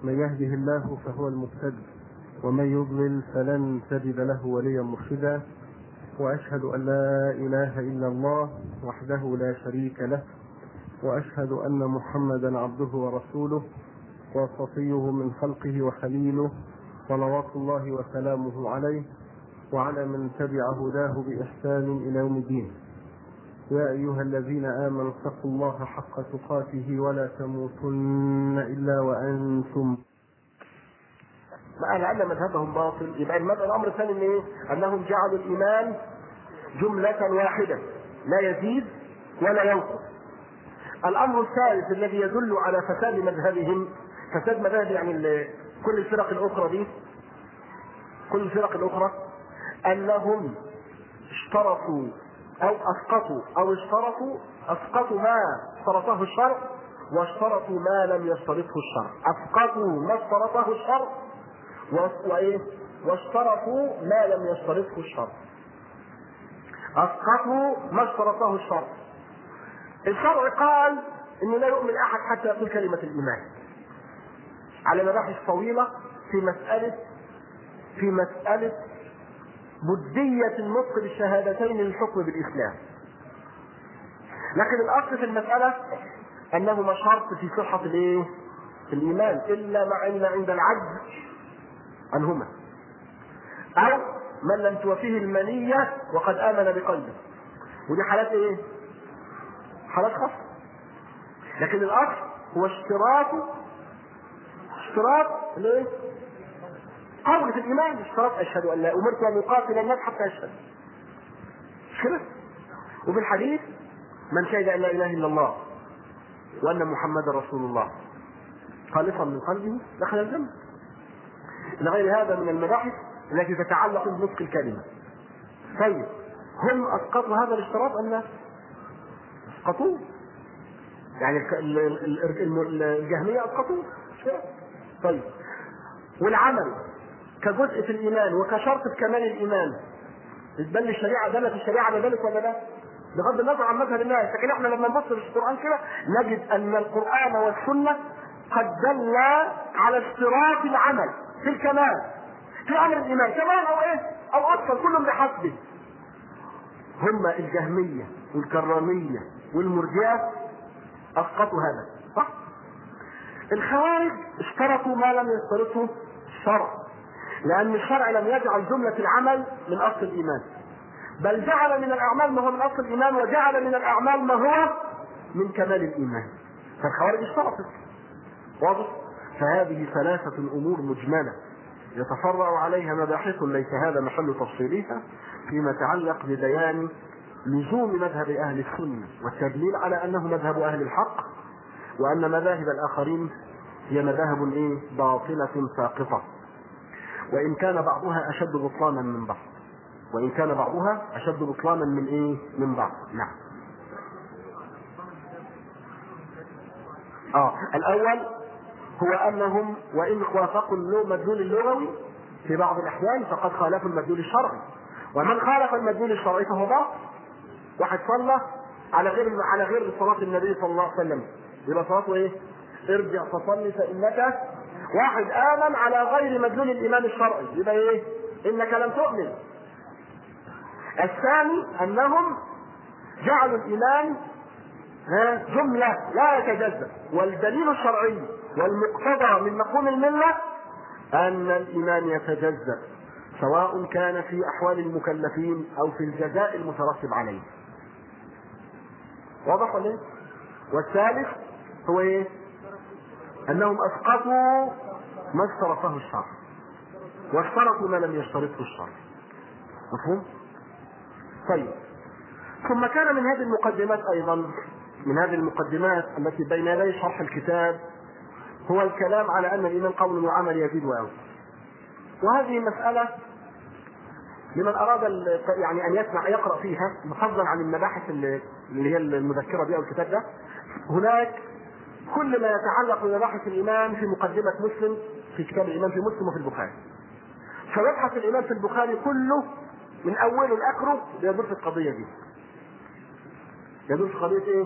من يهده الله فهو المهتد ومن يضلل فلن تجد له وليا مرشدا واشهد ان لا اله الا الله وحده لا شريك له واشهد ان محمدا عبده ورسوله وصفيه من خلقه وخليله صلوات الله وسلامه عليه وعلى من تبع هداه باحسان الى يوم الدين يا أيها الذين آمنوا اتقوا الله حق تقاته ولا تموتن إلا وأنتم مع أن مذهبهم باطل يبقى الأمر الثاني من إيه؟ أنهم جعلوا الإيمان جملة واحدة لا يزيد ولا ينقص الأمر الثالث الذي يدل على فساد مذهبهم فساد مذهب يعني كل الفرق الأخرى دي كل الفرق الأخرى أنهم اشترطوا أو أسقطوا أو اشترطوا أسقطوا ما اشترطه الشرع واشترطوا ما لم يشترطه الشرع أسقطوا ما اشترطه الشرع وإيه؟ واشترطوا ما لم يشترطه الشرع أسقطوا ما اشترطه الشرع الشرع قال إنه لا يؤمن أحد حتى يقول كلمة الإيمان على مباحث طويلة في مسألة في مسألة بدية النطق بالشهادتين للحكم بالإسلام. لكن الأصل في المسألة أنهما شرط في صحة الإيه؟ الإيمان إلا ما إلا عند العجز عنهما. أو من لم توفيه المنية وقد آمن بقلبه. ودي حالات إيه؟ حالات خاصة. لكن الأصل هو اشتراط اشتراط الايه؟ قول في الايمان اشتراط اشهد ان لا امرت ان اقاتل الناس حتى اشهد مش كده وفي الحديث من شهد ان لا اله الا الله وان محمدا رسول الله خالصا من قلبه دخل الجنه الى غير هذا من المباحث التي تتعلق بنطق الكلمه طيب هم اسقطوا هذا الاشتراط ام لا؟ اسقطوه يعني الجهميه اسقطوه طيب والعمل كجزء في الايمان وكشرط في كمال الايمان تبان الشريعه دلت الشريعه على ذلك ولا لا؟ بغض النظر عن مذهب الناس لكن احنا لما نبص في القران كده نجد ان القران والسنه قد دل على اشتراط العمل في الكمال في امر الايمان كمال او ايه؟ او اصلا كل بحسبه هم الجهميه والكراميه والمرجئه اسقطوا هذا صح؟ الخوارج اشترطوا ما لم يشترطه الشرع لأن الشرع لم يجعل جملة العمل من أصل الإيمان بل جعل من الأعمال ما هو من أصل الإيمان وجعل من الأعمال ما هو من كمال الإيمان فالخوارج اشترطت واضح فهذه ثلاثة أمور مجملة يتفرع عليها مباحث ليس هذا محل تفصيلها فيما يتعلق ببيان لزوم مذهب أهل السنة والتدليل على أنه مذهب أهل الحق وأن مذاهب الآخرين هي مذاهب إيه؟ باطلة ساقطة وإن كان بعضها أشد بطلانا من بعض وإن كان بعضها أشد بطلانا من إيه؟ من بعض نعم آه الأول هو أنهم وإن وافقوا المدلول اللغوي في بعض الأحيان فقد خالفوا المدلول الشرعي ومن خالف المدلول الشرعي فهو باطل واحد صلى على غير على غير صلاة النبي صلى الله عليه وسلم يبقى صلاته ايه؟ ارجع فصلي فانك واحد امن على غير مدلول الايمان الشرعي يبقى ايه؟ انك لم تؤمن. الثاني انهم جعلوا الايمان جمله لا يتجزا والدليل الشرعي والمقتضى من مفهوم المله ان الايمان يتجزا سواء كان في احوال المكلفين او في الجزاء المترتب عليه. واضح ولا والثالث هو ايه؟ انهم اسقطوا ما اشترطه الشرع واشترطوا ما لم يشترطه الشرع مفهوم؟ طيب ثم كان من هذه المقدمات ايضا من هذه المقدمات التي بين يدي شرح الكتاب هو الكلام على ان الايمان قول وعمل يزيد وينقص وهذه مساله لمن اراد يعني ان يسمع يقرا فيها بفضلا عن المباحث اللي هي المذكره بها الكتاب ده هناك كل ما يتعلق بمباحث الايمان في مقدمه مسلم في كتاب الايمان في مسلم وفي البخاري. فمبحث الايمان في البخاري كله من اوله لاخره يدور في القضيه دي. يدور في قضيه ايه؟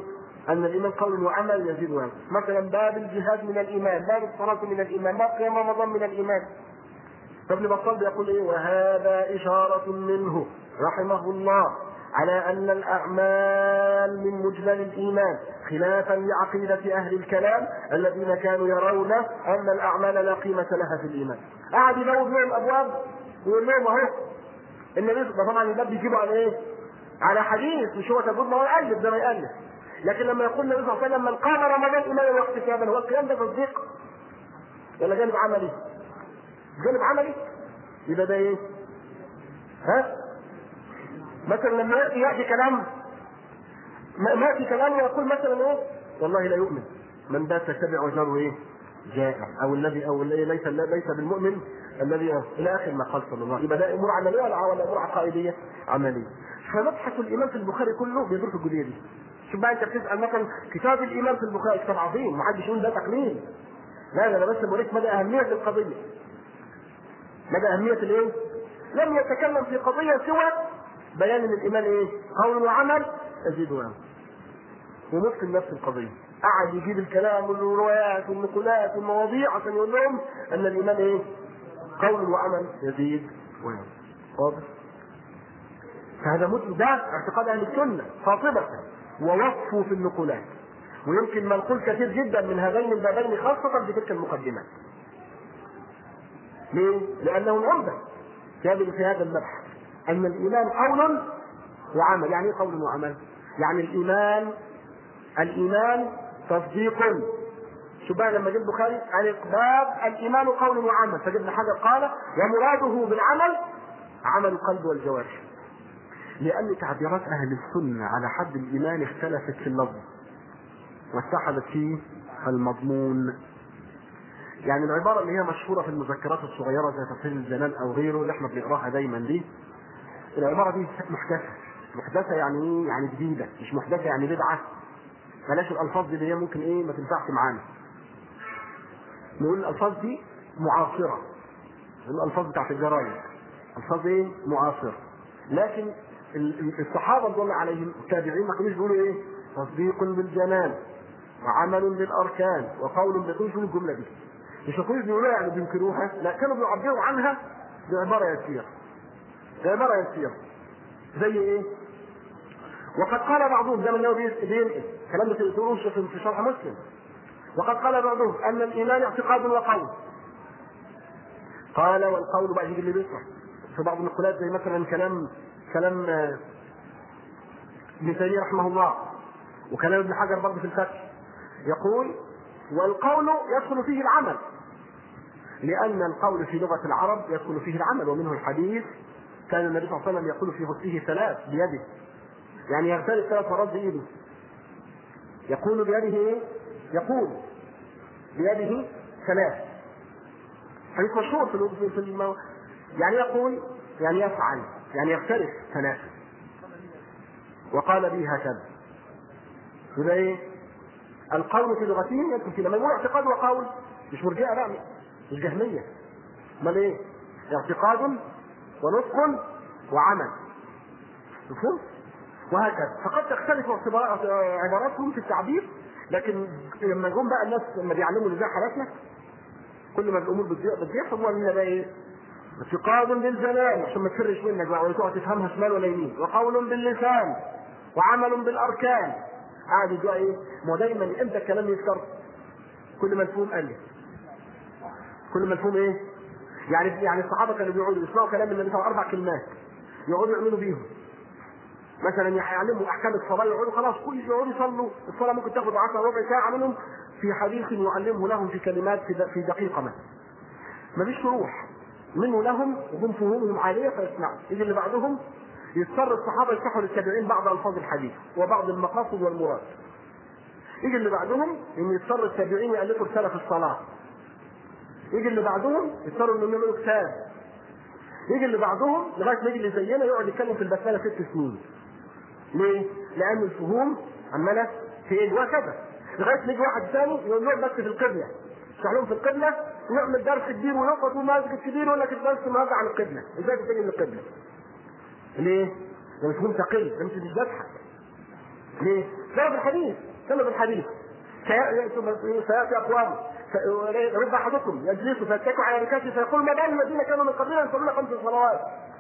ان الايمان قول وعمل يزيد وينقص مثلا باب الجهاد من الايمان باب الصلاه من الايمان باب قيام رمضان من الايمان فابن بطال بيقول ايه وهذا اشاره منه رحمه الله على ان الاعمال من مجمل الايمان خلافا لعقيده اهل الكلام الذين كانوا يرون ان الاعمال لا قيمه لها في الايمان قعد يبوب لهم ابواب ويقول لهم اهو النبي ده طبعا الباب بيجيبه على ايه؟ على حديث مش هو تجربه ما هو يألف ده ما يألف لكن لما يقول النبي صلى الله عليه وسلم من قام رمضان ايمانا واحتسابا هو القيام ده تصديق ولا جانب عملي؟ جانب عملي يبقى ده ايه؟ ها؟ مثلا لما ياتي ياتي كلام ما ما ياتي كلام ويقول مثلا ايه؟ والله لا يؤمن من بات تتبع وجهه ايه؟ جائع او الذي او الذي ليس ليس بالمؤمن الذي الى اخر ما قال صلى الله عليه وسلم يبقى ده امور عمليه ولا ولا امور عقائديه؟ عمليه فمبحث الايمان في البخاري كله بيدور في الجزئيه دي شوف بقى انت بتسال مثلا كتاب الايمان في البخاري كتاب عظيم ما حدش يقول ده تقليل لا ده انا بس بوريك مدى اهميه القضيه مدى اهميه الايه؟ لم يتكلم في قضيه سوى بيان ان الايمان ايه؟ قول وعمل يزيد وينقص ومسلم نفس القضيه قعد يجيب الكلام والروايات والنقولات والمواضيع عشان يقول لهم ان الايمان ايه؟ قول وعمل يزيد وينقص واضح؟ فهذا مثل ده اعتقاد اهل السنه قاطبه ووصفه في النقولات ويمكن منقول كثير جدا من هذين البابين خاصه في تلك المقدمات ليه؟ لانه عمده في هذا في هذا المبحث ان الايمان قول وعمل يعني ايه قول وعمل؟ يعني الايمان الايمان تصديق شوف بقى لما جه البخاري قال باب الايمان قول وعمل فجبنا حاجه قال ومراده بالعمل عمل القلب والجوارح لأن تعبيرات أهل السنة على حد الإيمان اختلفت في اللفظ واتحدت في المضمون يعني العبارة اللي هي مشهورة في المذكرات الصغيرة زي تفسير الجنان أو غيره اللي احنا بنقراها دايما دي العبارة دي محدثة محدثة يعني ايه؟ يعني جديدة مش محدثة يعني بدعة بلاش الألفاظ دي اللي هي ممكن ايه ما تنفعش معانا نقول الألفاظ دي معاصرة الألفاظ بتاعت الجرايد ألفاظ ايه معاصرة لكن الصحابه رضي الله عليهم التابعين ما كانوش بيقولوا ايه؟ تصديق بالجنان وعمل بالاركان وقول بيقولوا الجمله دي مش كانوا بيقولوها يعني بينكروها لا كانوا بيعبروا عنها بعباره يسيره بعباره يسيره زي ايه؟ وقد قال بعضهم زي ما النووي بينقل الكلام ده تقولوش في شرح مسلم وقد قال بعضهم ان الايمان اعتقاد وقول قال والقول بقى يجي اللي بيشرح في بعض النقولات زي مثلا كلام كلام ابن تيميه رحمه الله وكلام ابن حجر برضه في الفتح يقول والقول يدخل فيه العمل لأن القول في لغة العرب يدخل فيه العمل ومنه الحديث كان النبي صلى الله عليه وسلم يقول في غسله ثلاث بيده يعني يغترب ثلاث مرات بإيده يقول بيده ايه؟ يقول بيده ثلاث حديث مشهور في في المو... يعني يقول يعني يفعل يعني يختلف ثلاثة وقال به هكذا يبقى ايه؟ القول في لغتهم يدخل في لما يقول اعتقاد وقول مش مرجئه بقى مش جهميه امال ايه؟ اعتقاد ونطق وعمل مفهوم؟ وهكذا فقد تختلف عباراتهم في التعبير لكن لما جم بقى الناس لما بيعلموا ازاي حالاتنا كل ما الامور بتضيع بتضيع فهو لنا بقى ايه؟ اعتقاد بالجنان عشان ما تفرش منك بقى ولا تقعد تفهمها شمال ولا يمين وقول باللسان وعمل بالاركان قاعد يقول ايه؟ ما هو دايما امتى الكلام يذكر؟ كل مفهوم الف كل مفهوم ايه؟ يعني يعني الصحابه كانوا بيقعدوا يسمعوا كلام النبي صلى الله عليه وسلم اربع كلمات يقعدوا يعملوا بيهم مثلا يعلموا احكام الصلاه يقعدوا خلاص كل يقعدوا يصلوا الصلاه ممكن تاخد 10 ربع ساعه منهم في حديث يعلمه لهم في كلمات في في دقيقه مثلا مفيش شروح منه لهم وهم فهومهم عاليه فيسمعوا يجي اللي بعدهم يضطر الصحابه يشرحوا للتابعين بعض الفاظ الحديث وبعض المقاصد والمراد يجي اللي بعدهم ان يضطر التابعين يالفوا رساله في الصلاه يجي اللي بعدهم يضطروا انهم يعملوا كتاب يجي اللي بعدهم لغايه ما يجي اللي زينا يقعد يتكلم في البسمله ست سنين ليه؟ لان الفهوم عماله في وهكذا لغايه ما يجي واحد ثاني يقول لهم بس في القبله يشرح لهم في القبله ويعمل درس كبير ويقعد وماسك كبير ويقول لك الدرس النهارده عن القبله ازاي تتجه للقبله؟ ليه؟ ده مفهوم ثقيل ده مش مش بضحك ليه؟ بسبب الحديث كما في الحديث سياتي اقوام رب احدكم يجلس فيتكئ على ركاته فيقول ما بال الذين كانوا من قبلنا يصلون خمس صلوات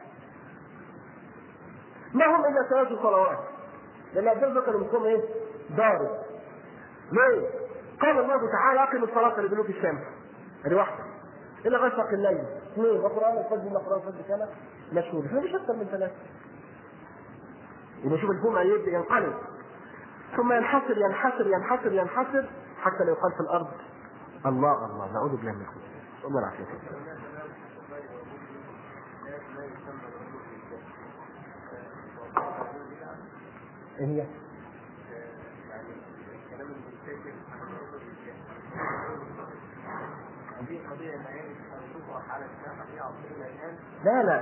ما هم الا ثلاث صلوات لان الدرجه كانوا بيقوم ايه؟ ضارب ليه؟ قال الله تعالى اقم الصلاه لدلوك الشمس ادي واحده الى غسق الليل اثنين وقران الفجر الا قران الفجر كان مشهور مفيش اكثر من ثلاثه يبقى شوف الجمعه يبدا ينقلب ثم ينحسر ينحسر ينحسر ينحسر حتى لا يقال في الارض الله الله نعوذ بالله من الخبث الله العافيه ايه هي؟ لا لا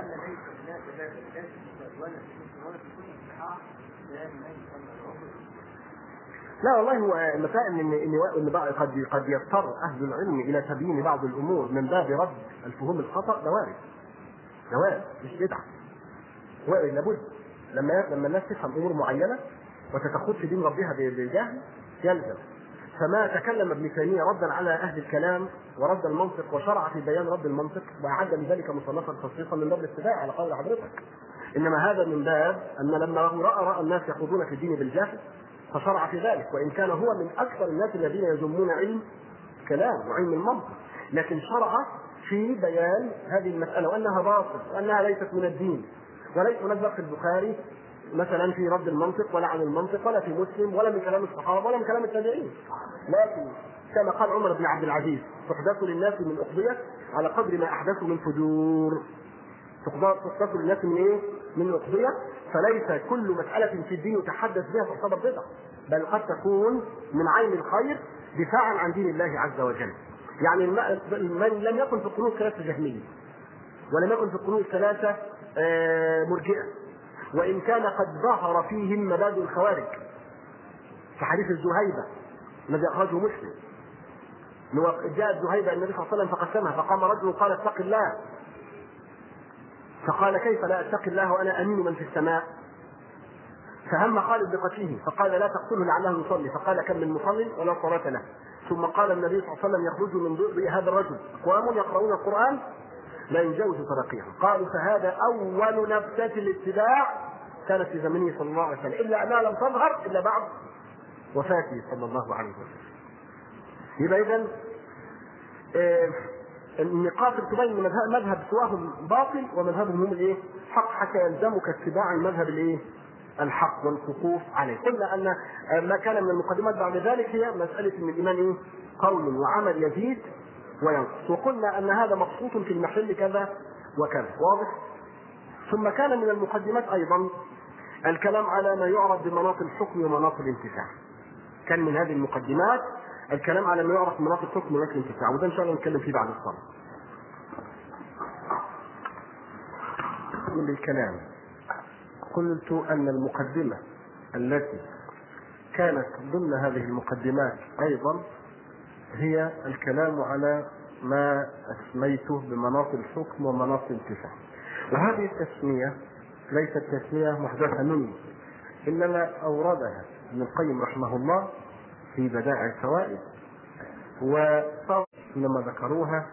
لا والله هو المسائل ان ان ان بقى قد قد يضطر اهل العلم الى تبيين بعض الامور من باب رد الفهوم الخطا ده وارد ده وارد مش بدعه وارد لابد لما لما الناس تفهم امور معينه وتتخوض في دين ربها بالجهل يلزم فما تكلم ابن تيميه ردا على اهل الكلام ورد المنطق وشرع في بيان رد المنطق واعد لذلك مصنفا خصيصا من باب الاتباع على قول حضرتك انما هذا من باب ان لما راى راى الناس يخوضون في الدين بالجهل فشرع في ذلك وان كان هو من اكثر الناس الذين يذمون علم الكلام وعلم المنطق لكن شرع في بيان هذه المساله وانها باطل وانها ليست من الدين وليس هناك في البخاري مثلا في رد المنطق ولا عن المنطق ولا في مسلم ولا من كلام الصحابه ولا من كلام التابعين لكن كما قال عمر بن عبد العزيز تحدث للناس من اقضيه على قدر ما احدثوا من فجور تحدث للناس من ايه؟ من الاقضيه فليس كل مساله في الدين يتحدث بها تعتبر بدعه بل قد تكون من عين الخير دفاعا عن دين الله عز وجل يعني من لم يكن في القرون ثلاثه جهميه ولم يكن في القرون ثلاثه مرجئه وان كان قد ظهر فيهم مبادئ الخوارج في حديث الزهيبه الذي اخرجه مسلم جاءت زهيبه النبي صلى الله عليه وسلم فقسمها فقام رجل قال اتق الله فقال كيف لا اتقي الله وانا امين من في السماء فهم خالد بقتله فقال لا تقتله لعله يصلي فقال كم من مصل ولا صلاة له ثم قال النبي صلى الله عليه وسلم يخرج من ضئ هذا الرجل اقوام يقرؤون القران لا يجاوز ترقيهم قالوا فهذا اول نبتة الاتباع كانت في زمنه صلى الله عليه وسلم الا انها لم تظهر الا بعد وفاته صلى الله عليه وسلم يبقى اذا النقاط تبين مذهب مذهب سواهم باطل ومذهبهم هم الايه؟ حق حتى يلزمك اتباع المذهب الايه؟ الحق والوقوف عليه قلنا ان ما كان من المقدمات بعد ذلك هي مساله ان الايمان ايه؟ قول وعمل يزيد وينقص وقلنا ان هذا مبسوط في المحل كذا وكذا واضح؟ ثم كان من المقدمات ايضا الكلام على ما يعرف بمناط الحكم ومناط الانتفاع كان من هذه المقدمات الكلام على ما يعرف مناط الحكم ومناط الانتفاع وده ان شاء الله نتكلم فيه بعد الصلاه من الكلام قلت ان المقدمه التي كانت ضمن هذه المقدمات ايضا هي الكلام على ما اسميته بمناط الحكم ومناط الانتفاع وهذه التسميه ليست تسميه محدثه مني انما اوردها ابن القيم رحمه الله في بدائع الفوائد وإنما ذكروها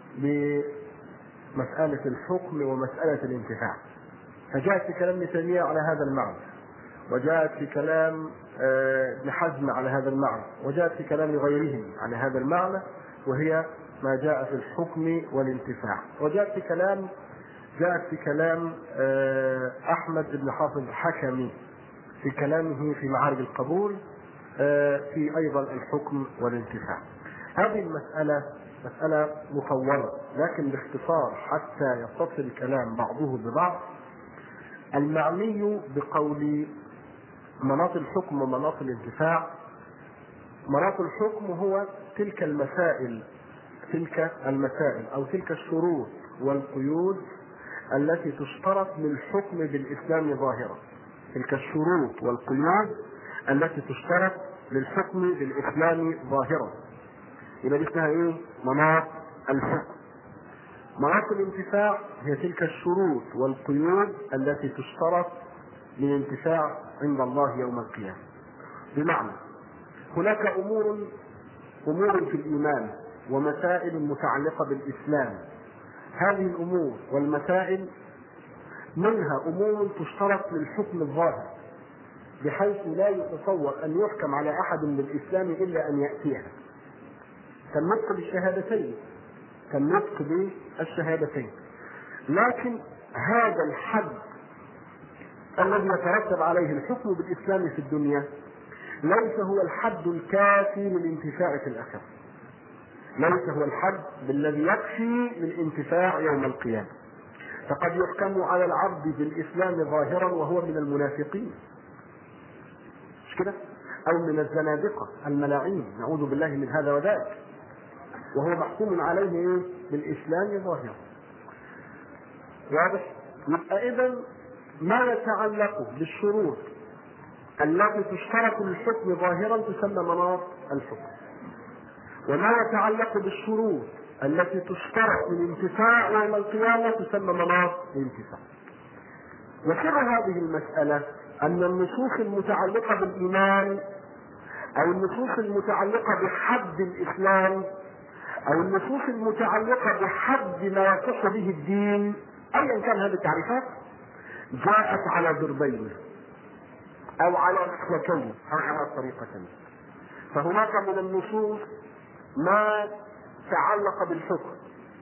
بمسألة الحكم ومسألة الانتفاع فجاءت في كلام ابن تيمية على هذا المعنى وجاءت في كلام ابن حزم على هذا المعنى وجاءت في كلام غيرهم على هذا المعنى وهي ما جاء في الحكم والانتفاع وجاءت في كلام جاءت في كلام احمد بن حافظ الحكمي في كلامه في معارج القبول في ايضا الحكم والانتفاع. هذه المسألة مسألة مطولة لكن باختصار حتى يتصل الكلام بعضه ببعض المعني بقول مناط الحكم ومناط الانتفاع مناط الحكم هو تلك المسائل تلك المسائل او تلك الشروط والقيود التي تشترط للحكم بالاسلام ظاهرا تلك الشروط والقيود التي تشترط للحكم بالاسلام ظاهرا يبقى دي اسمها ايه؟ مناط الحكم مناط الانتفاع هي تلك الشروط والقيود التي تشترط للانتفاع عند الله يوم القيامه بمعنى هناك امور امور في الايمان ومسائل متعلقه بالاسلام هذه الامور والمسائل منها امور تشترط للحكم الظاهر بحيث لا يتصور ان يحكم على احد بالاسلام الا ان ياتيها كالنطق بالشهادتين كالنطق بالشهادتين لكن هذا الحد الذي يترتب عليه الحكم بالاسلام في الدنيا ليس هو الحد الكافي للانتفاع في الاخره ليس هو الحد الذي يكفي للانتفاع يوم القيامه فقد يحكم على العبد بالاسلام ظاهرا وهو من المنافقين مش كده او من الزنادقه الملاعين نعوذ بالله من هذا وذاك وهو محكوم عليه ايه بالاسلام ظاهرا واضح يبقى اذا ما يتعلق بالشروط التي تشترط للحكم ظاهرا تسمى مناط الحكم وما يتعلق بالشروط التي تشترط للانتفاع يوم القيامة تسمى مناط الانتفاع وسر هذه المسألة أن النصوص المتعلقة بالإيمان أو النصوص المتعلقة بحد الإسلام أو النصوص المتعلقة بحد ما يصح به الدين أيا كان هذه التعريفات جاءت على ضربين أو على نحوتين أو على طريقتين فهناك من النصوص ما تعلق بالحكم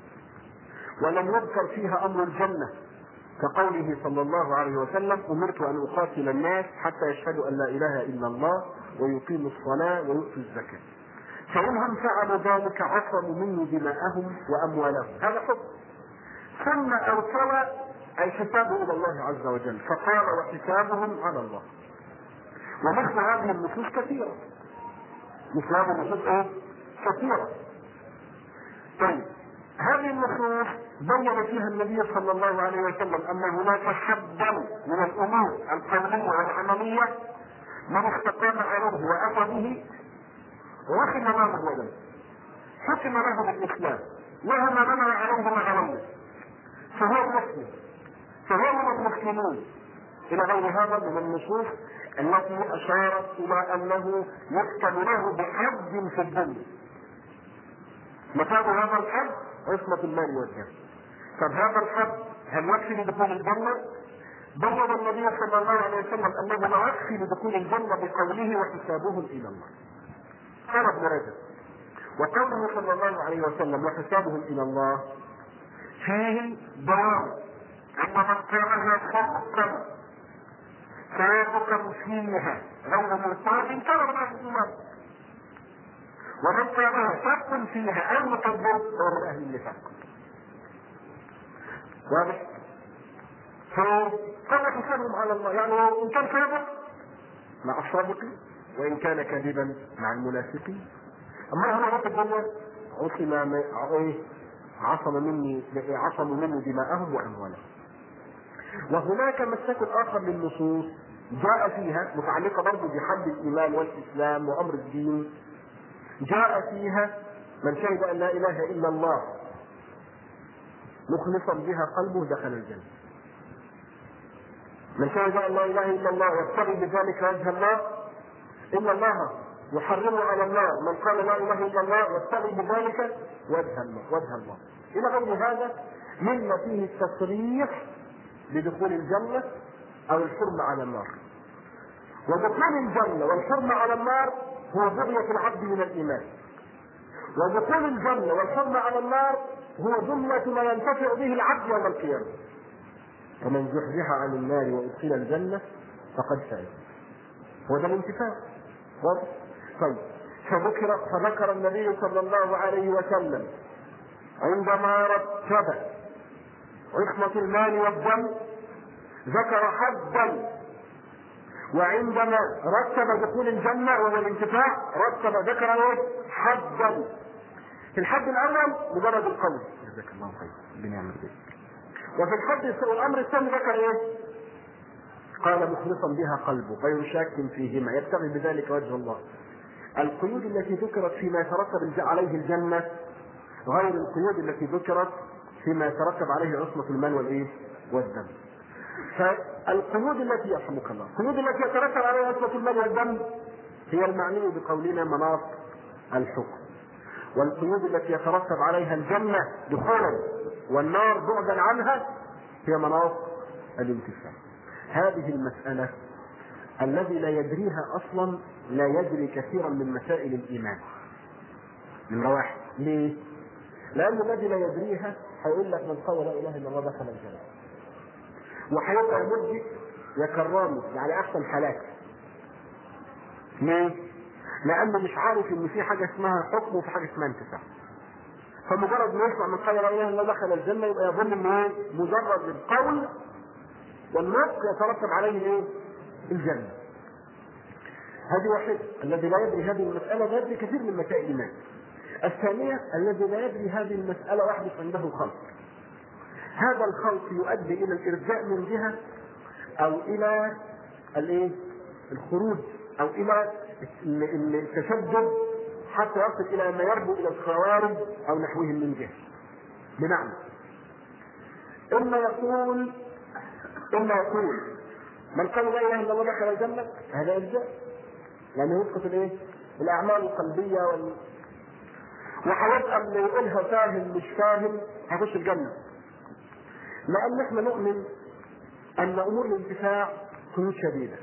ولم يذكر فيها امر الجنه كقوله صلى الله عليه وسلم امرت ان اقاتل الناس حتى يشهدوا ان لا اله الا الله ويقيموا الصلاه ويؤتوا الزكاه فانهم فعلوا ذلك عصموا مني دماءهم واموالهم هذا حكم ثم ارسل الحساب الى الله عز وجل فقال وحسابهم على الله ومثل هذه النصوص كثيره مثل هذه النصوص ايه؟ كثيره طيب هذه النصوص بين فيها النبي صلى الله عليه وسلم ان هناك حدا من الامور القوليه والعمليه من استقام عليه واتى به رحم له ولم حكم له بالاسلام وهما منع عليه ما عليه فهو مسلم فهو من المسلمين الى غير هذا من النصوص التي اشارت الى انه يحكم له بحد في الدنيا مفاد هذا الحد عصمة المال والدم طب هذا الحد هل يكفي لدخول الجنة؟ بين النبي صلى الله عليه وسلم انه لا يكفي لدخول الجنة بقوله وحسابهم الى الله. قال ابن رجب وقوله صلى الله عليه وسلم وحسابهم الى الله فيه بيان ان من قامها صدقا صادقا فيها غير مرتاح كان من اهل الايمان ومن قامها شك فيها او مكذب فهو من اهل النفاق واضح فقال حسابهم على الله يعني ان كان صادق مع الصادقين وان كان كاذبا مع المنافقين اما هنا رب الدنيا عصم ايه عصم مني عصموا مني دماءهم واموالهم وهناك مسك اخر للنصوص جاء فيها متعلقه برضه بحد الايمان والاسلام وامر الدين جاء فيها من شهد ان لا اله الا الله مخلصا بها قلبه دخل الجنه من شهد ان لا اله الا الله يبتغي بذلك وجه الله ان الله يحرم على النار من قال لا اله الا الله يبتغي بذلك وجه الله وجه الله الى غير هذا مما فيه التصريح بدخول الجنه او الحرم على النار ودخول الجنه والحرم على النار هو بغية العبد من الإيمان ودخول الجنة والحرم على النار هو جملة ما ينتفع به العبد يوم القيامة فمن زحزح عن النار وأدخل الجنة فقد فاز هو ده الانتفاع واضح طيب فذكر فذكر النبي صلى الله عليه وسلم عندما رتب عصمة المال والدم ذكر حدا وعندما رتب دخول الجنة وهو الانتفاع رتب ذكر ايه؟ حدا في الحد الأول مجرد القول جزاك الله خير بنعمة وفي الحد الأمر الثاني ذكر ايه؟ قال مخلصا بها قلبه غير شاك فيهما يبتغي بذلك وجه الله القيود التي ذكرت فيما يترتب عليه الجنة غير القيود التي ذكرت فيما يترتب عليه عصمة المال والايه؟ والدم. فالقيود التي يرحمك الله، القيود التي يترتب عليها عصمة المال والدم هي المعني بقولنا مناط الحكم والقيود التي يترتب عليها الجنة دخولا والنار بعدا عنها هي مناط الانتفاع هذه المسألة الذي لا يدريها أصلا لا يدري كثيرا من مسائل الإيمان نمرة واحد ليه؟ لأن الذي لا يدريها هيقول لك من قال لا إله إلا الله دخل الجنة وهيبقى مرجئ يا كرامي يعني أحسن حالات ليه؟ لأنه مش عارف إن في حاجة اسمها حكم وفي حاجة اسمها انتفاع فمجرد ما يسمع من قال لا اله الا الله دخل الجنه يبقى يظن ان ايه؟ مجرد القول والنطق يترتب عليه ايه؟ الجنه. هذه واحدة الذي لا يدري هذه المسألة لا يدري كثير من مسائل الإيمان. الثانية الذي لا يدري هذه المسألة يحدث عنده خلق. هذا الخلق يؤدي إلى الإرجاء من جهة أو إلى الإيه؟ الخروج أو إلى التشدد حتى يصل الى ما يربو الى الخوارج او نحوهم من جهه. بمعنى اما يقول اما يقول من قال لا اله الا الله دخل الجنه هذا يرجع لانه يسقط الايه؟ الاعمال القلبيه وال وهيبقى اللي يقولها فاهم مش فاهم هيخش الجنه. لان احنا نؤمن ان امور الانتفاع قيود شديده.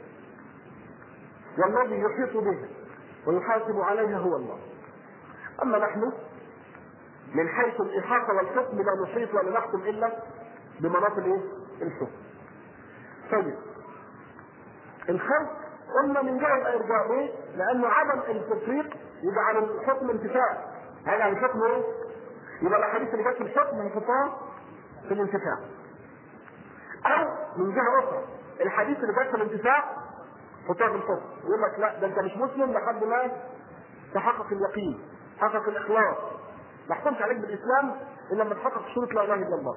والذي يحيط بها ويحاسب عليها هو الله اما نحن من حيث الاحاطه والحكم لا نحيط ولا نحكم الا بمناط الايه؟ الحكم. طيب الخلق قلنا من جهه الارجاء ليه؟ لانه عدم التفريق يجعل الحكم انتفاع هذا الحكم ايه؟ يبقى الاحاديث اللي جت في الحكم هنحطها في الانتفاع. او من جهه اخرى الحديث اللي جت في الانتفاع حطها في الحكم يقول لك لا ده انت مش مسلم لحد ما تحقق اليقين تحقق الاخلاص ما احكمش عليك بالاسلام الا لما تحقق شروط لا اله الا الله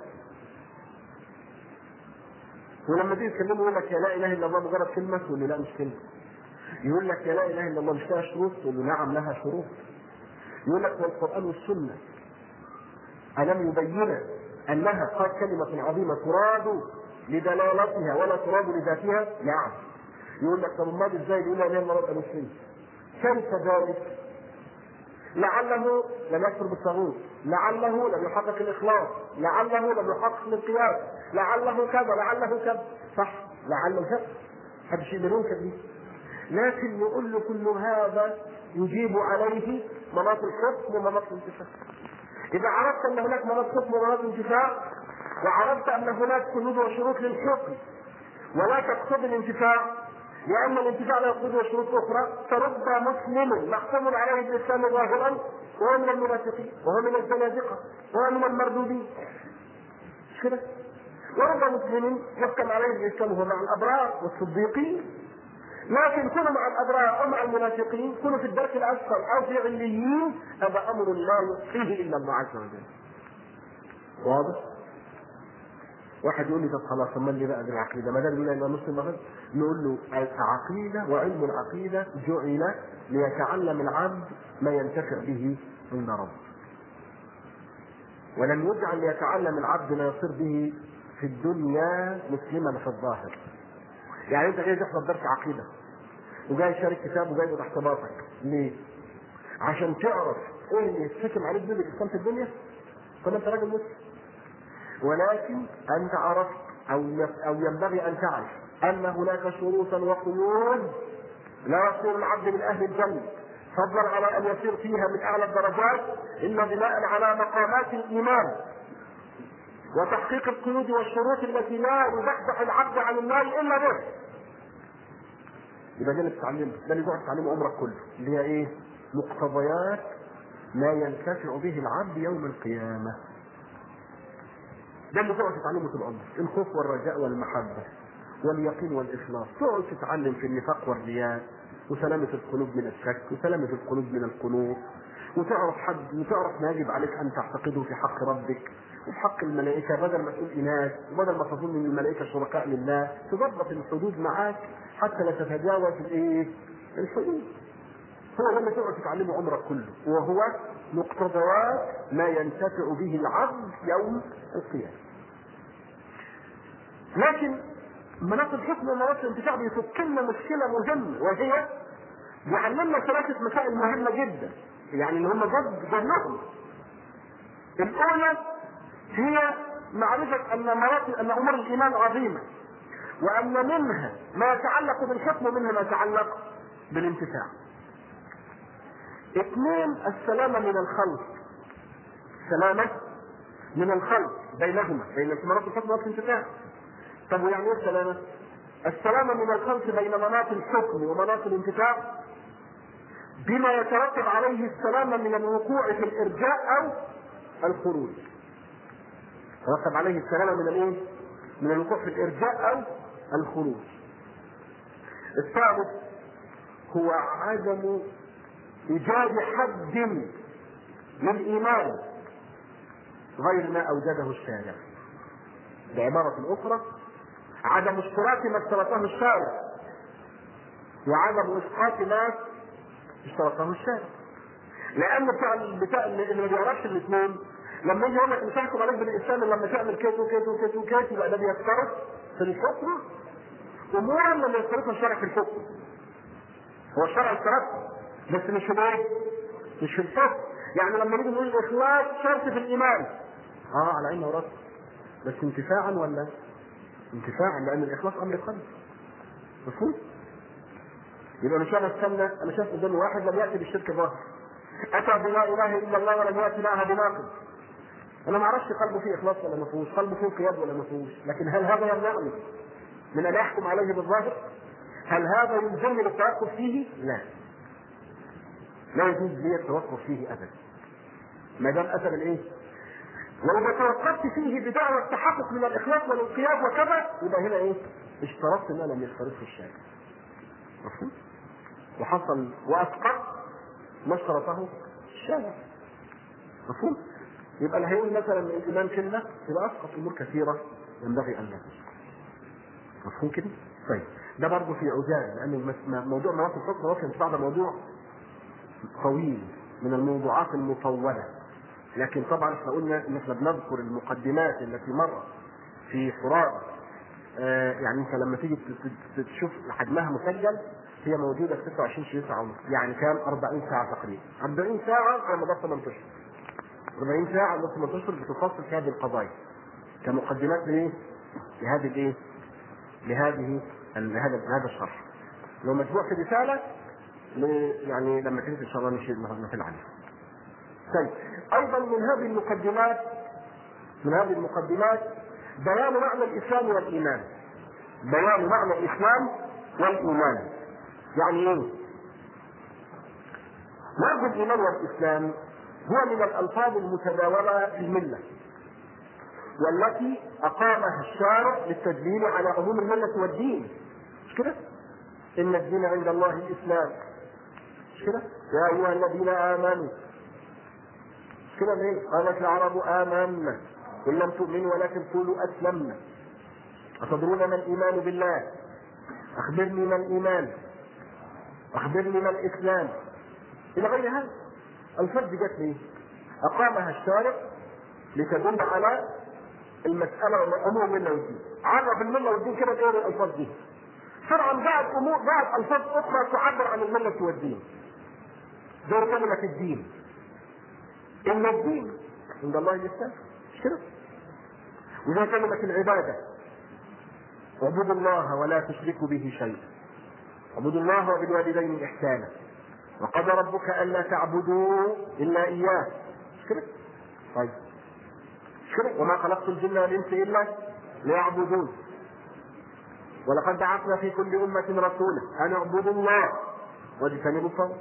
ولما تيجي تكلمه يقول لك يا لا اله الا الله مجرد كلمه تقول له لا مش كلمه يقول لك يا لا اله الا الله مش لها شروط تقول له نعم لها شروط يقول لك والقران والسنه الم يبين انها قد كلمه عظيمه تراد لدلالتها ولا تراد لذاتها نعم يقول لك طب امال ازاي بيقول لا اله الا الله مسلم كيف ذلك؟ لعله لم يكفر بالطاغوت، لعله لم يحقق الاخلاص، لعله لم يحقق الانقياد، لعله كذا، لعله كذا، صح؟ لعله كذا. هذا شيء لا ينكر به. لكن نقول له كل هذا يجيب عليه مناط الحكم ومناط الانتفاع. إذا عرفت أن هناك مناط حكم ومناط انتفاع وعرفت أن هناك قيود وشروط للحكم ولا تقصد الانتفاع لأن الانتفاع لا يقصده شروط أخرى فرب مسلم محكوم عليه بالإسلام ظاهرا وهو من المنافقين وهو من الزنادقة وهو من المردودين مش كده؟ ورب مسلم يحكم عليه بالإسلام وهو مع الأبرار والصديقين لكن كونوا مع الأبرار أو مع المنافقين كونوا في الدرك الأسفل أو في عليين هذا أمر لا يحصيه إلا الله عز وجل واضح؟ واحد يقول لي طب خلاص امال لي بقى بالعقيده ما دام يقول مسلم مثلا نقول له العقيده وعلم العقيده جعل ليتعلم العبد ما ينتفع به عند ربه ولم يجعل ليتعلم العبد ما يصير به في الدنيا مسلما في الظاهر يعني انت جاي تحضر درس عقيده وجاي شارك كتاب وجاي تحت باطك ليه؟ عشان تعرف ايه اللي يتحكم عليك به الاسلام في الدنيا طب انت راجل مسلم ولكن انت عرفت او او ينبغي ان تعرف ان هناك شروطا وقيود لا يصير العبد من اهل الجنه فضلا على ان يصير فيها من اعلى الدرجات الا بناء على مقامات الايمان وتحقيق القيود والشروط التي لا يزحزح العبد عن النار الا به. يبقى ده اللي بتتعلمه، ده اللي تقعد تتعلمه عمرك كله، اللي هي ايه؟ مقتضيات ما ينتفع به العبد يوم القيامه. ده اللي تقعد تتعلمه طول عمرك الخوف والرجاء والمحبة واليقين والإخلاص تقعد تتعلم في النفاق والرياء وسلامة القلوب من الشك وسلامة القلوب من القنوط وتعرف حد وتعرف ما يجب عليك أن تعتقده في حق ربك وفي حق الملائكة بدل ما تقول إناث وبدل ما تظن أن الملائكة شركاء لله تضبط الحدود معاك حتى لا تتجاوز الإيه؟ الحدود هو ده اللي تقعد تتعلمه عمرك كله وهو مقتضيات ما ينتفع به العبد يوم القيامة لكن مناط الحكم ومناط الانتفاع بيفك لنا مشكلة مهمة وهي بيعلمنا ثلاثة مسائل مهمة جدا يعني اللي هم ضد ظنهم الأولى هي معرفة أن مراتب أن أمور الإيمان عظيمة وأن منها ما يتعلق بالحكم ومنها ما يتعلق بالانتفاع. اثنين السلامة من الخلق. سلامة من الخلق بينهما بين ثمرات الحكم والانتفاع. طب ويعني ايه السلامة؟ السلامة من الخلق بين مناط الحكم ومناط الانتفاع بما يترتب عليه السلامة من الوقوع في الإرجاء أو الخروج. يترتب عليه السلامة من الإيه؟ من الوقوع في الإرجاء أو الخروج. الثالث هو عدم إيجاد حد للإيمان غير ما أوجده الشارع. بعبارة أخرى عدم اشتراك ما اشترطه الشارع وعدم اسقاط ما اشترطه الشارع لان بتاع بتاع اللي ما بيعرفش الاثنين لما يجي يقول لك مش هحكم عليك بالاسلام لما تعمل كيت وكيت وكيت وكيت يبقى ده بيشترط في الحكم امورا لم يشترطها الشرع في الحكم هو الشرع اشترطها بس مش في ايه؟ مش في الحكم يعني لما نيجي نقول الاخلاص شرط في الايمان اه على عيننا وراسنا بس انتفاعا ولا انتفاعا لان الاخلاص امر قلب مفهوم؟ يبقى مش انا استنى انا شايف قدامي واحد لم ياتي بالشرك ظاهر اتى بلا اله الا الله ولم ياتي معها بناقض انا ما اعرفش قلبه فيه اخلاص ولا ما فيهوش قلبه فيه قياد ولا ما فيهوش لكن هل هذا يمنعني من ان احكم عليه بالظاهر هل هذا يلزمني بالتوقف فيه لا لا يجوز لي التوقف فيه ابدا ما دام اتى بالايه ولو توقفت فيه بدعوى التحقق من الاخلاص والانقياد وكذا يبقى هنا ايه اشترطت ما لم يشترطه الشارع مفهوم وحصل واسقط ما اشترطه الشارع مفهوم يبقى اللي هيقول مثلا من الايمان كلمه يبقى اسقط امور كثيره ينبغي ان لا مفهوم كده؟ طيب ده برضه في عجال لان موضوع مراتب الحكم ممكن بعد موضوع طويل من الموضوعات المطوله لكن طبعا احنا قلنا ان احنا بنذكر المقدمات التي مرت في فراغ آه يعني انت لما تيجي تشوف حجمها مسجل هي موجوده في 26 شيء ساعه ونص يعني كام 40 ساعه تقريبا 40 ساعه على مدار 8 اشهر 40 ساعه على مدار 8 اشهر بتفصل في هذه القضايا كمقدمات لايه؟ لهذه الايه؟ لهذه لهذا هذا الشرح لو مجموع في رساله يعني لما تنزل ان شاء الله نشيل مثل عليها طيب ايضا من هذه المقدمات من هذه المقدمات بيان معنى الاسلام والايمان بيان معنى الاسلام والايمان يعني ايه لفظ الايمان والاسلام هو من الالفاظ المتداوله في المله والتي اقامها الشارع للتدليل على عموم المله والدين مش كده ان الدين عند الله الاسلام مش كده يا ايها الذين امنوا مش كده ليه قالت العرب امنا قل لم تؤمنوا ولكن قولوا اسلمنا أتدرون ما الإيمان بالله أخبرني ما الإيمان أخبرني ما الإسلام إلى غير هذا الفرد جت ليه؟ أقامها الشارع لتدل على المسألة أمور الملة والدين عرف الملة والدين كده بإيه الألفاظ دي شرعا بعد أمور بعد ألفاظ أخرى تعبر عن الملة والدين زي كلمة الدين إن الدين عند الله الإسلام مش كده؟ وزي كلمة العبادة اعبدوا الله ولا تشركوا به شيئا اعبدوا الله وبالوالدين احسانا وقضى ربك الا تعبدوا الا اياه مش كده؟ طيب مش كده؟ وما خلقت الجن والانس الا ليعبدون ولقد بعثنا في كل أمة رسولا أن اعبدوا الله واجتنبوا الطاغوت.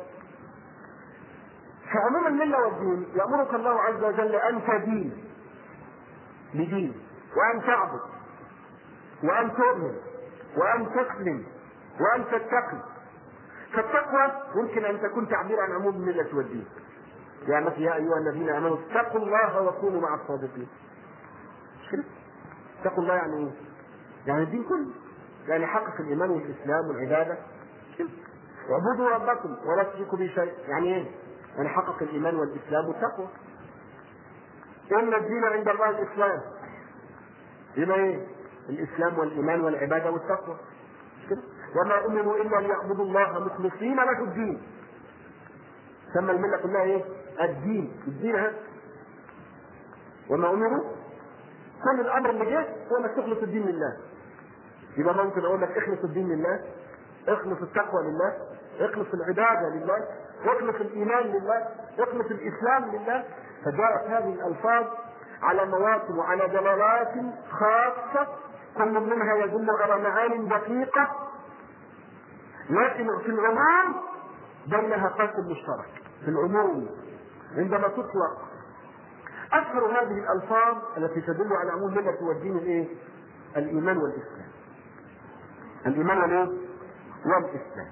فعموم الملة والدين يأمرك الله عز وجل أن تدين بدين وأن تعبد وأن تؤمن وأن تسلم وأن تتقي فالتقوى يمكن أن تكون تعبير عن عموم الملة والدين يعني مثل يا أيها الذين آمنوا اتقوا الله وكونوا مع الصادقين مش كده؟ اتقوا الله يعني إيه؟ يعني الدين كله يعني حقق الإيمان والإسلام والعبادة كده اعبدوا ربكم ولا تشركوا به شيء يعني إيه؟ يعني حقق الإيمان والإسلام والتقوى إن الدين عند الله الإسلام يبقى إيه؟ الاسلام والايمان والعباده والتقوى مش كده؟ وما امروا الا ليعبدوا الله مخلصين له الدين سمى المله كلها ايه؟ الدين الدين ها وما امروا كل الامر اللي جه هو انك تخلص الدين لله يبقى ممكن اقول لك اخلص الدين لله اخلص التقوى لله اخلص العباده لله اخلص الايمان لله اخلص الاسلام لله فجاءت هذه الالفاظ على مواطن وعلى دلالات خاصه كل منها يدل على معان دقيقه لكن في العموم بينها قاسم مشترك في العموم عندما تطلق اشهر هذه الالفاظ التي تدل على عموم مله والدين الايه؟ الايمان والاسلام. الايمان والايه؟ والاسلام.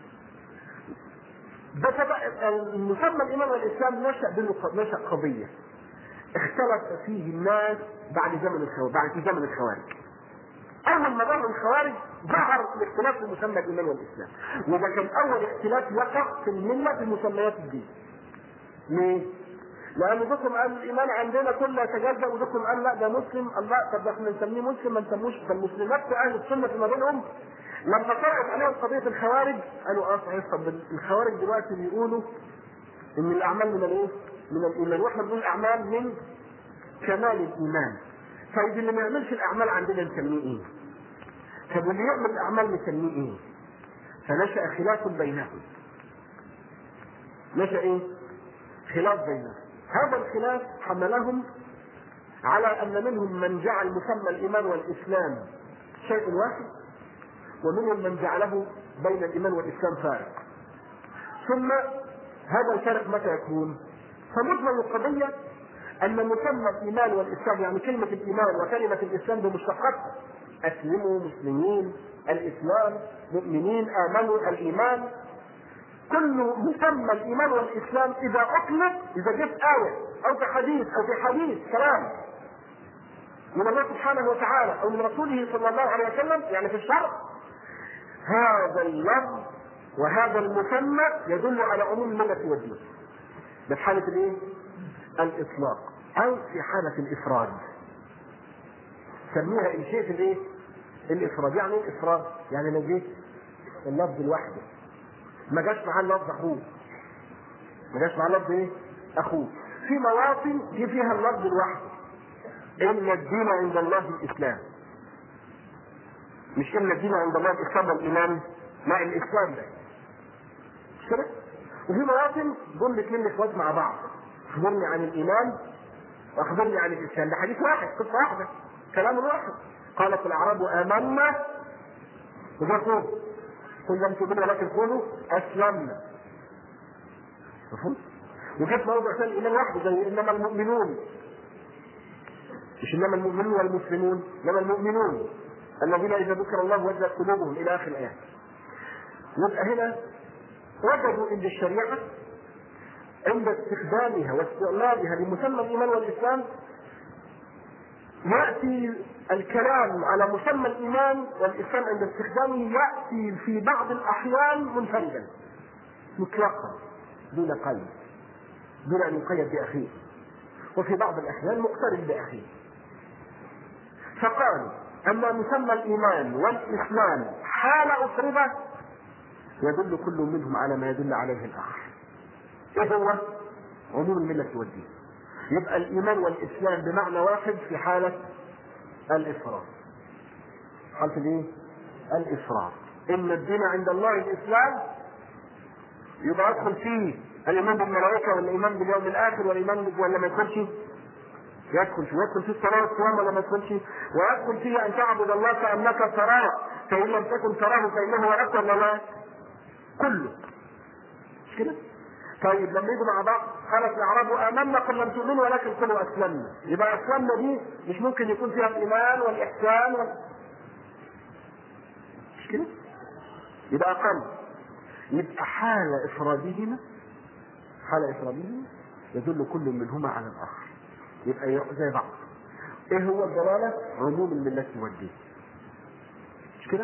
بس مسمى الايمان والاسلام نشا بينه نشا قضيه اختلف فيه الناس بعد زمن الخوارج بعد زمن الخوارج. اول ما ظهر الخوارج ظهر الاختلاف في مسمى الايمان والاسلام وده كان اول اختلاف وقع في المله في مسميات الدين. ليه؟ لان دكم قال الايمان عندنا كله يتجزا ودكم قال لا ده مسلم الله طب احنا نسميه مسلم ما نسموش فالمسلمات في اهل السنه فيما بينهم لما طرحت عليهم قضيه الخوارج قالوا اه صحيح طب الخوارج دلوقتي بيقولوا ان الاعمال من الايه؟ من الايمان واحنا بنقول الاعمال من كمال الايمان طيب اللي ما يعملش الاعمال عندنا نسميه ايه؟ طب واللي يعمل الاعمال نسميه ايه؟ فنشا خلاف بينهم نشا ايه؟ خلاف بينهم هذا الخلاف حملهم على ان منهم من جعل مسمى الايمان والاسلام شيء واحد ومنهم من جعله بين الايمان والاسلام فارق ثم هذا الفرق متى يكون فمجمل القضيه ان مسمى الايمان والاسلام يعني كلمه الايمان وكلمه الاسلام بمشتقاتها اسلموا مسلمين الاسلام مؤمنين امنوا الايمان كل مسمى الايمان والاسلام اذا اطلق اذا جت ايه او في حديث او في حديث كلام من الله سبحانه وتعالى او من رسوله صلى الله عليه وسلم يعني في الشرع هذا اللفظ وهذا المسمى يدل على عموم المله والدين ده في حاله الايه؟ الاطلاق او في حاله الافراد سميها ان شئت الايه؟ الافراد يعني ايه الافراد؟ يعني لو جيت اللفظ لوحده ما جاش معاه اللفظ اخوه ما جاش معاه اللفظ ايه؟ اخوه في مواطن جه فيها اللفظ لوحده ان الدين عند الله الاسلام مش ان الدين عند الله الاسلام والايمان لا الاسلام ده مش كده؟ وفي مواطن دول الاثنين اخوات مع بعض اخبرني عن الايمان واخبرني عن الاسلام ده حديث واحد قصه واحده كلام واحد قالت الاعراب امنا وده قول قل لم تؤمنوا ولكن قولوا اسلمنا مفهوم؟ وجت موضع ثاني الايمان وحده زي انما المؤمنون مش انما المؤمنون والمسلمون انما المؤمنون الذين اذا ذكر الله وجلت قلوبهم الى اخر الايه يبقى هنا وجدوا عند الشريعه عند استخدامها واستعمالها لمسمى الايمان والاسلام ياتي الكلام على مسمى الايمان والاسلام عند استخدامه ياتي في بعض الاحيان منفردا مطلقا دون قيد دون ان يقيد باخيه وفي بعض الاحيان مقترن باخيه فقال اما مسمى الايمان والاسلام حال افرده يدل كل منهم على ما يدل عليه الاخر ايه هو عموم المله والدين يبقى الايمان والاسلام بمعنى واحد في حاله الافراط حاله الايه الافراط ان الدين عند الله الاسلام يبقى ادخل فيه الايمان بالملائكه والايمان باليوم الاخر والايمان ولا ما يدخلش يدخل فيه يدخل فيه الصلاه والصيام ولا ما يدخلش ويدخل فيه ان تعبد الله كانك تراه فان لم تكن تراه فانه يراك ولا لا كله مش كده طيب لما يجوا مع بعض قالت الاعراب امنا قل لم تؤمنوا ولكن قلوا اسلمنا يبقى اسلمنا دي مش ممكن يكون فيها الايمان والاحسان وال... مش كده يبقى اقل يبقى حال افرادهما حال افرادهما يدل كل منهما على الاخر يبقى زي بعض ايه هو الدلاله عموم المله والدين مش كده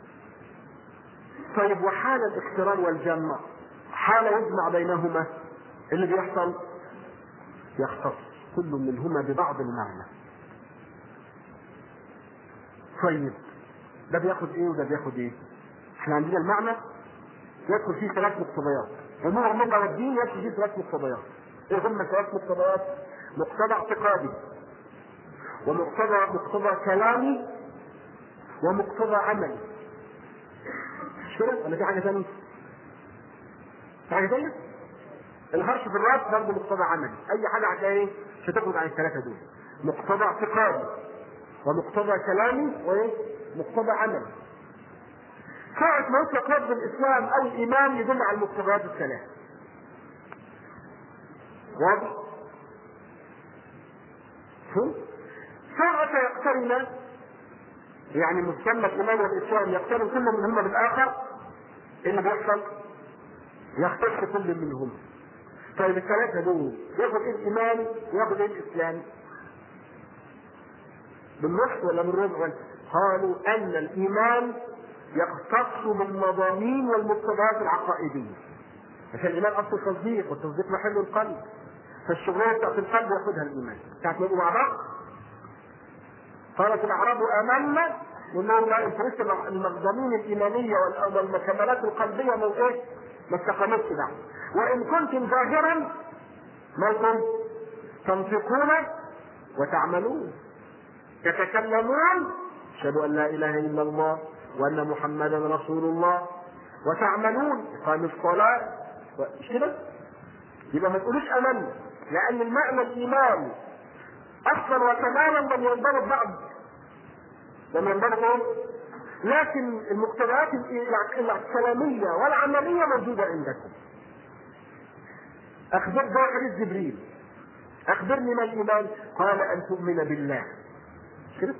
طيب وحال الاقتران والجمع حال يجمع بينهما اللي بيحصل يختص كل منهما ببعض المعنى طيب ده بياخد ايه وده بياخد ايه احنا عندنا المعنى يدخل فيه ثلاث مقتضيات امور اللغه والدين يدخل فيه ثلاث مقتضيات ايه هم ثلاث مقتضيات؟ مقتضى اعتقادي ومقتضى مقتضى كلامي ومقتضى عملي مش كده ولا في حاجه ثانيه؟ في حاجه ثانيه؟ الهرش في الراس برضه مقتضى عملي اي حاجه هتلاقي ايه؟ مش هتخرج عن الثلاثه دول مقتضى اعتقادي ومقتضى كلامي وايه؟ مقتضى عملي ساعة ما يطلق لفظ الإسلام أو الإيمان يدل على المقتضيات الثلاث. واضح؟ شو؟ ساعة يقترن يعني مسمى الإيمان والإسلام يقترن كل منهما بالآخر إيه اللي بيحصل؟ يختص كل منهما. طيب الثلاثة دول ياخد إيه الإيمان وياخد إيه الإسلام؟ بالنص ولا بالربع؟ قالوا أن الإيمان يختص بالمضامين والمقتضيات العقائدية. عشان الإيمان أصل التصديق والتصديق محل القلب. فالشغلانة بتاعت القلب ياخدها الإيمان. بتاعت ما مع بعض قالت الأعراب آمنا وإنهم لا أنت لسه المضامين الإيمانية والكمالات القلبية ما إيه؟ ما استقامتش بعد. وإن كنتم ظاهرا ما تنطقون وتعملون تتكلمون أشهد أن لا إله إلا الله وأن محمدا رسول الله وتعملون إقام الصلاة مش كده؟ يبقى ما تقولوش آمنا لأن المعنى الإيمان أصلا وكمالا لم ينضبط بعد لم ينضبط إيه؟ لكن المقتضيات الكلامية والعملية موجودة عندكم أخبر ده حديث جبريل أخبرني ما الإيمان قال أن تؤمن بالله كده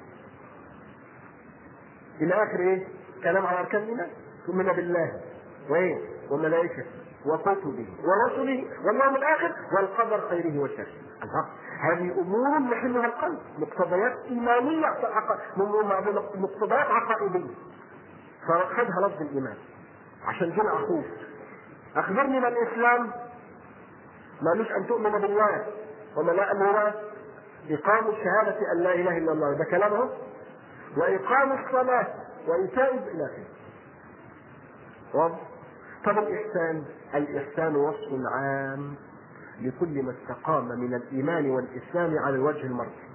إلى آخر إيه؟ كلام على أركان الإيمان تؤمن بالله وإيه؟ وملائكته وكتبه ورسله واليوم الآخر والقدر خيره وشره الله هذه أمور يحلها القلب مقتضيات إيمانية مقتضيات عقائدية فخذها لفظ الإيمان عشان كده أخوف أخبرني ما الإسلام مالوش أن تؤمن بالله وملائكته هو إقام الشهادة أن لا إله إلا الله ده كلامه وإقام الصلاة وإيتاء إلى آخره واضح؟ طب الإحسان الإحسان وصف عام لكل ما استقام من الإيمان والإسلام على الوجه المرضي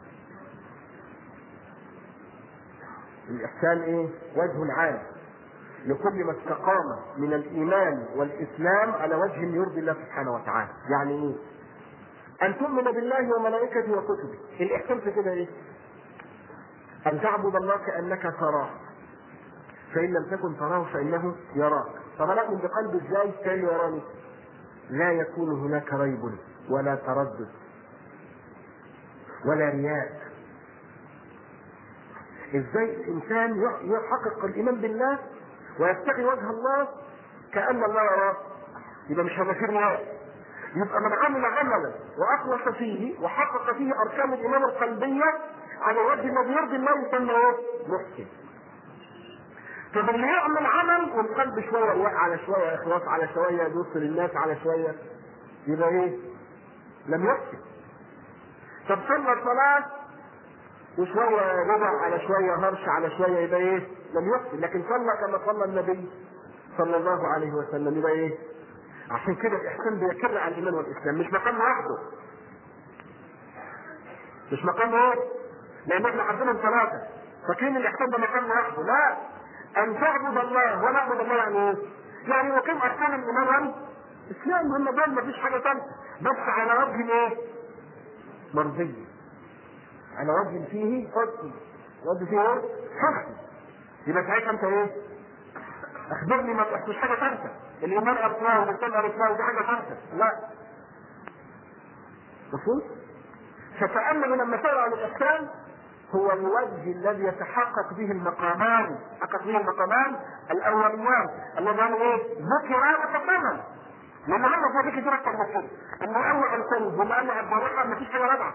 الإحسان إيه؟ وجه عام لكل ما استقام من الإيمان والإسلام على وجه يرضي الله سبحانه وتعالى يعني إيه؟ أن تؤمن بالله وملائكته وكتبه الإحسان في كده إيه؟ أن تعبد الله كأنك تراه فإن لم تكن تراه فإنه يراك طب أنا أؤمن بقلبي إزاي كأنه يراني لا يكون هناك ريب ولا تردد ولا رياء ازاي الانسان يحقق الايمان بالله ويتقي وجه الله كان الله يراه يبقى مش هيبقى فيه رياء يبقى من عمل عملا واخلص فيه وحقق فيه اركان الايمان القلبيه على وجه الذي يرضي الله يسمى ايه؟ محسن. طب اللي يعمل عمل والقلب شويه رياء على شويه اخلاص على شويه يبص للناس على شويه يبقى ايه؟ لم يحسن. طب صلى الصلاه وشويه ربع على شويه هرش على شويه يبقى ايه؟ لم يحسن لكن صلى كما صلى النبي صلى الله عليه وسلم يبقى ايه؟ عشان كده الاحسان بيكر على الايمان والاسلام مش مقام لوحده مش مقام ايه؟ لان احنا عندنا ثلاثه فاكرين الاحسان ده مقام لوحده لا ان تعبد الله ونعبد الله يعني ايه؟ يعني وكم اركان الايمان والاسلام هم دول مفيش حاجه ثالثه بس على وجه ايه؟ مرضي على وجه فيه حسن وجه فيه ايه؟ حسن يبقى ساعتها انت ايه؟ اخبرني ما مش حاجه ثالثه الايمان اركان والاسلام اركان دي حاجه ثالثه لا مفهوم؟ فتأمل من المسائل عن الإحسان هو الوجه الذي يتحقق به المقامان حقق به المقامان الأوليان اللذان إيه؟ ذكرا وتقاما لما هم في كتير أكثر من كده إنه أول القلب وما أن الضريحة ما فيش حاجة رابعة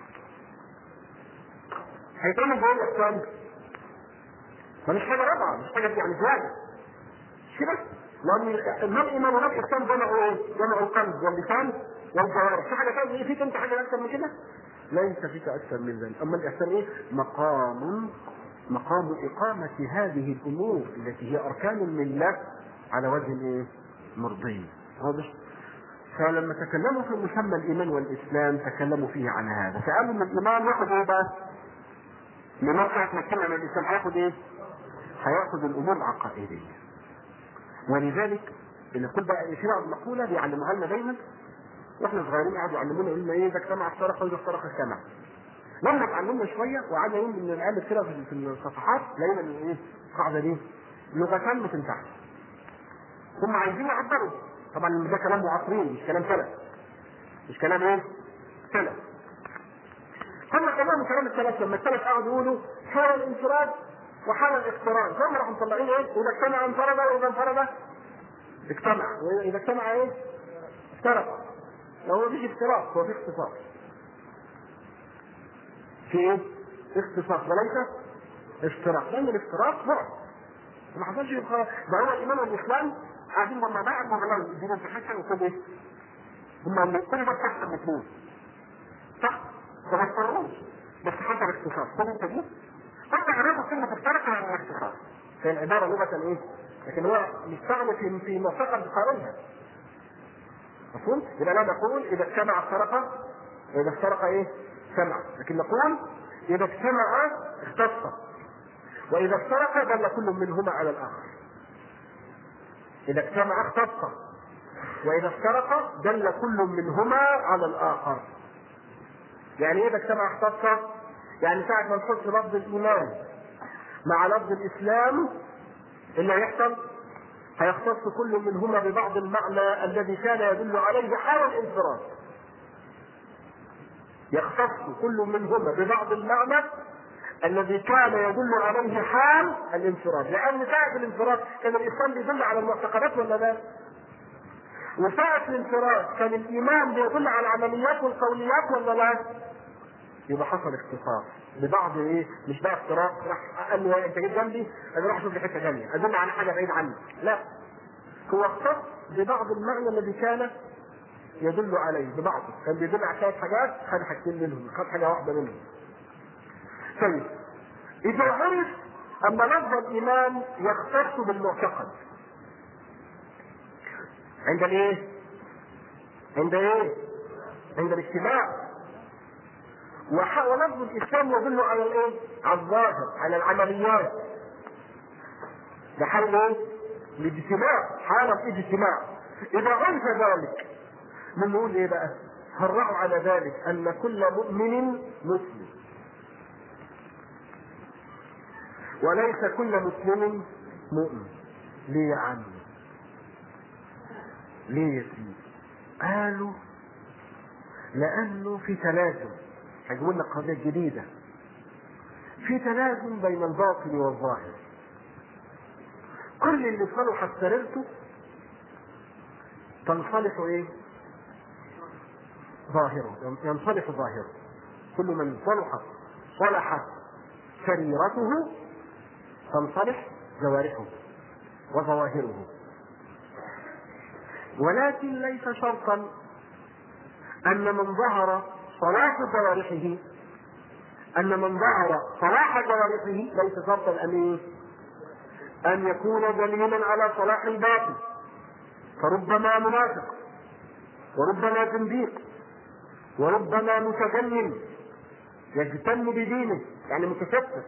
هيتعمل بإيه الإحسان؟ ما مش حاجة رابعة مش حاجة يعني زيادة مش كده؟ لأن ما الإيمان وما الإحسان جمعوا إيه؟ جمعوا القلب واللسان والجوارح في حاجة ثانية فيك أنت حاجة أكثر من كده؟ ليس فيك اكثر من ذلك اما الاحسان ايه مقام مقام إقامة هذه الأمور التي هي أركان الملة على وجه الإيه؟ مرضي واضح؟ فلما تكلموا في مسمى الإيمان والإسلام تكلموا فيه عن هذا فقالوا إن الإيمان ياخذ إيه بقى؟ من ساعة ما اتكلم عن الإسلام هياخد إيه؟ هياخد الأمور العقائدية ولذلك اللي كل بقى في بعض مقولة بيعلموها لنا دايما واحنا صغيرين قعدوا يعلمونا يقولوا لنا ايه اذا اجتمع الصرخ واذا افترق اجتمع لما اتعلمنا شويه وقعدنا يوم من نقلب كده في الصفحات لقينا ان ايه القاعده دي لغتان ما تنفعش هم عايزين يعبروا طبعا ده كلام معاصرين مش كلام سلف مش كلام ايه؟ سلف هم كلام كلام السلف لما السلف قعدوا يقولوا حال الانفراد وحال الاقتران هم راحوا مطلعين ايه؟ اذا اجتمع انفرد واذا انفرد اجتمع واذا اجتمع ايه؟ افترق لو هو مفيش افتراق هو في اختصاص في ايه؟ اختصاص وليس افتراق لان الافتراق بعد ما حصلش يبقى ده هو الايمان والاسلام قاعدين لما بعد ما غلوا الدين في حته وكل ايه؟ هم كل ده تحت الاثنين صح؟ فما اضطروش بس حصل اختصاص خد انت دي هم عرفوا كلمه افترق عن الاختصاص هي العباره لغه ايه؟ لكن هو مستعمل في في موثقه بقارنها مفهوم؟ يبقى لا نقول اذا اجتمع افترق واذا افترق ايه؟ اجتمع لكن نقول اذا اجتمع اختص واذا افترق دل كل منهما على الاخر اذا اجتمع اختص واذا افترق دل كل منهما على الاخر يعني ايه اذا اجتمع اختص يعني ساعة ما نحط لفظ الايمان مع لفظ الاسلام اللي هيحصل هيختص كل منهما ببعض المعنى الذي كان يدل عليه حال الانفراد يختص كل منهما ببعض المعنى الذي كان يدل عليه حال الانفراد لان ساعة الانفراد كان الاسلام بيدل على المعتقدات ولا لا؟ وساعة الانفراد كان الايمان بيدل على العمليات والقوليات ولا لا؟ يبقى حصل اختصاص ببعض ايه مش بقى افتراق راح قال له انت جيت جنبي انا راح اشوف لي حته ثانيه ادل على حاجه بعيد عني لا هو اختص ببعض المعنى الذي كان يدل عليه ببعضه كان بيدل على ثلاث حاجات خد حاجتين منهم خد حاجه واحده منهم طيب اذا عرف ان لفظ الايمان يختص بالمعتقد عند الايه؟ عند ايه؟ عند الاجتماع ولفظ الاسلام يدل على الايه؟ على الظاهر على العمليات ده حال ايه؟ الاجتماع حالة اجتماع اذا عرف ذلك من نقول ايه بقى؟ فرعوا على ذلك ان كل مؤمن مسلم وليس كل مسلم مؤمن ليه يا عم ليه يا سيدي قالوا لانه في تلازم هيجيبوا لنا قضيه جديده في تلازم بين الباطن والظاهر كل اللي صلحت سريرته تنصلح ايه ظاهره ينصلح ظاهره كل من صلحت صلحت سريرته تنصلح جوارحه وظواهره ولكن ليس شرطا ان من ظهر صلاح جوارحه ان من ظهر صلاح جوارحه ليس شرطا ان ايه ان يكون دليلا على صلاح الباطن فربما منافق وربما زنديق وربما متجنن يجتن بدينه يعني متفتت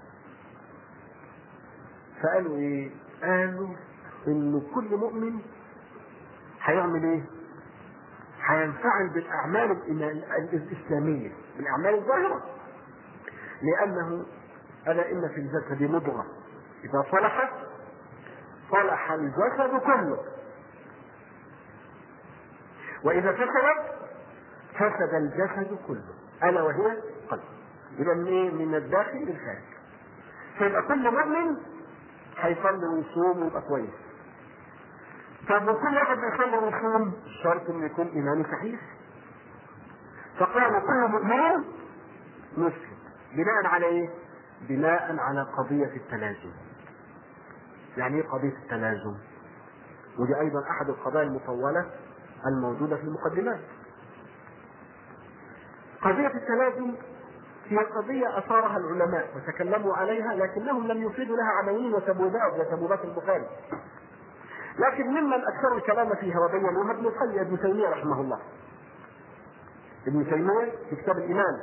فقالوا ايه قالوا ان كل مؤمن هيعمل ايه هينفعل بالاعمال الاسلاميه بالاعمال الظاهره لانه الا ان في الجسد مضغه اذا صلحت صلح الجسد كله واذا فسدت فسد الجسد كله الا وهي القلب يبقى من ايه من الداخل للخارج فيبقى كل مؤمن هيصلي ويصوم ويبقى كويس طب وكل واحد بيصلي ويصوم شرط انه يكون ايمانه صحيح فقالوا كل مؤمن مسلم بناء على ايه؟ بناء على قضية التلازم يعني ايه قضية التلازم؟ ودي ايضا احد القضايا المطولة الموجودة في المقدمات قضية التلازم هي قضية أثارها العلماء وتكلموا عليها لكنهم لم يفيدوا لها عناوين وسبوبات وسبوبات البخاري. لكن ممن أكثر الكلام فيها وبينوها ابن القيم ابن تيمية رحمه الله. ابن تيمية في كتاب الإيمان.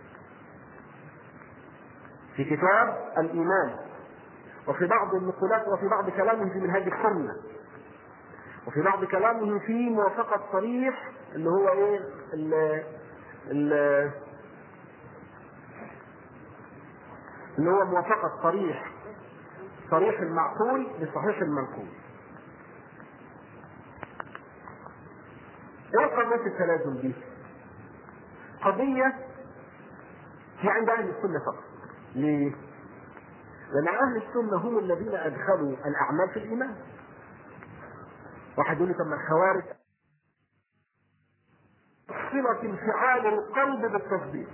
في كتاب الإيمان وفي بعض النقولات وفي بعض كلامه في منهاج السنة وفي بعض كلامه في موافقة صريح اللي هو ايه ال ال اللي هو موافقة صريح صريح المعقول لصحيح المنقول ايه قضية التلازم دي؟ قضية هي عند أهل السنة فقط. ليه؟ لأن أهل السنة هم الذين أدخلوا الأعمال في الإيمان. واحد يقول لي طب ما الخوارج صلة انفعال القلب بالتصديق.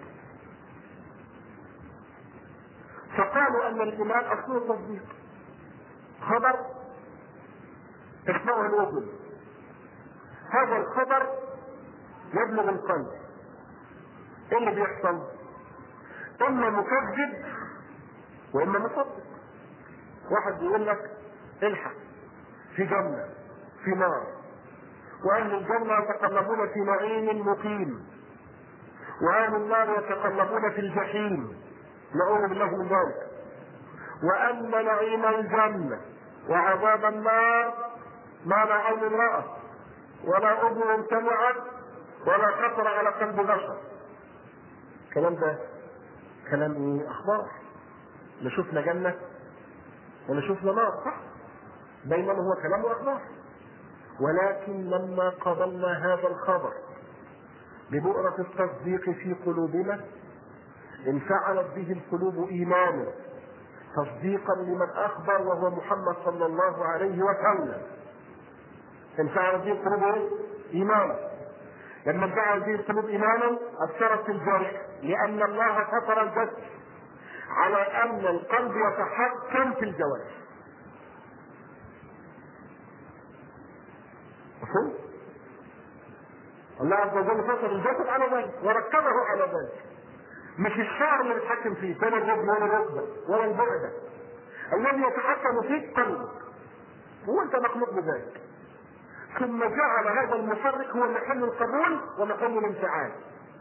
فقالوا أن الإيمان أصله التصديق. خبر تسمعه الأذن. هذا الخبر يبلغ القلب. ايه اللي بيحصل؟ اما مكذب واما مصدق. واحد بيقول لك الحق في جنه في نار واهل الجنه يتقلبون في نعيم مقيم واهل النار يتقلبون في الجحيم نعوذ بالله من ذلك وان نعيم الجنه وعذاب النار ما لا عين رأت ولا اذن سمعت ولا خطر على قلب بشر الكلام ده كلام ايه اخبار لا شفنا جنه ولا شفنا نار صح بينما هو كلام واخبار ولكن لما قبلنا هذا الخبر ببؤرة التصديق في قلوبنا انفعلت به القلوب ايمانا تصديقا لمن اخبر وهو محمد صلى الله عليه وسلم انفعلت به القلوب ايمانا لما انفعلت به القلوب ايمانا اثرت في الجرح لان الله فطر الجسد على ان القلب يتحكم في الجوارح مفهوم؟ الله عز وجل فطر الجسد على ذلك وركبه على ذلك مش الشعر اللي بيتحكم فيه ولا الركبه ولا الركبه ولا البعده الذي يتحكم فيه قلبك هو انت مخلوق بذلك ثم جعل هذا المحرك هو محل القبول ومحل الانفعال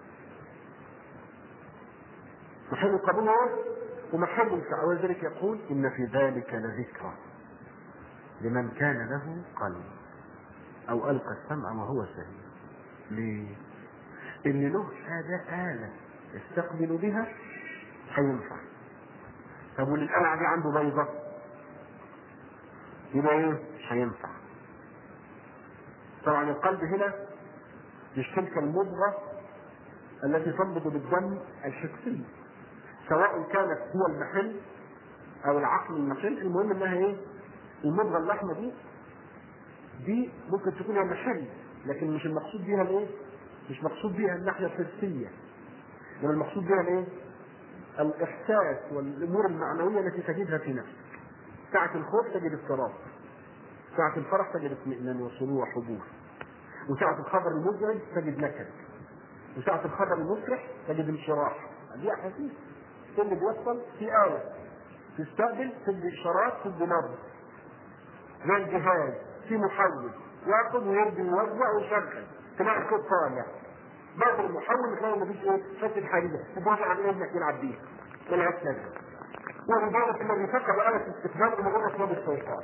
محل القبول هو ومحل الانفعال ولذلك يقول ان في ذلك لذكرى لمن كان له قلب او القى السمع وهو شهيد ليه؟ ان له هذا آلة يستقبل بها هينفع طب والآلة دي عنده بيضة يبقى ايه؟ مش هينفع طبعا القلب هنا مش تلك المضغة التي تنبض بالدم الحسي سواء كانت هو المحل او العقل المحل المهم انها ايه؟ المضغة اللحمة دي دي ممكن تكون هي محل لكن مش المقصود بيها الايه؟ مش مقصود بيها الناحية الحسية انما المقصود بيها الايه؟ الاحساس والامور المعنوية التي تجدها في نفسك ساعة الخوف تجد اضطراب ساعة الفرح تجد اطمئنان وسرور وحبور وساعة الخبر المزعج تجد نكد وساعة الخبر المفرح تجد انشراح دي احاسيس كل بيحصل في آلة تستقبل تدي اشارات تدي نبض زي الجهاز في محول ياخذ ويرجع يوزع ويشغل تلاقي الصوت طالع بعد المحول تلاقي مفيش ايه شكل حديده تبص على ابنك يلعب بيها ملهاش لازمه ولذلك الذي فكر آلة الاستفهام بمجرد اسباب الشيطان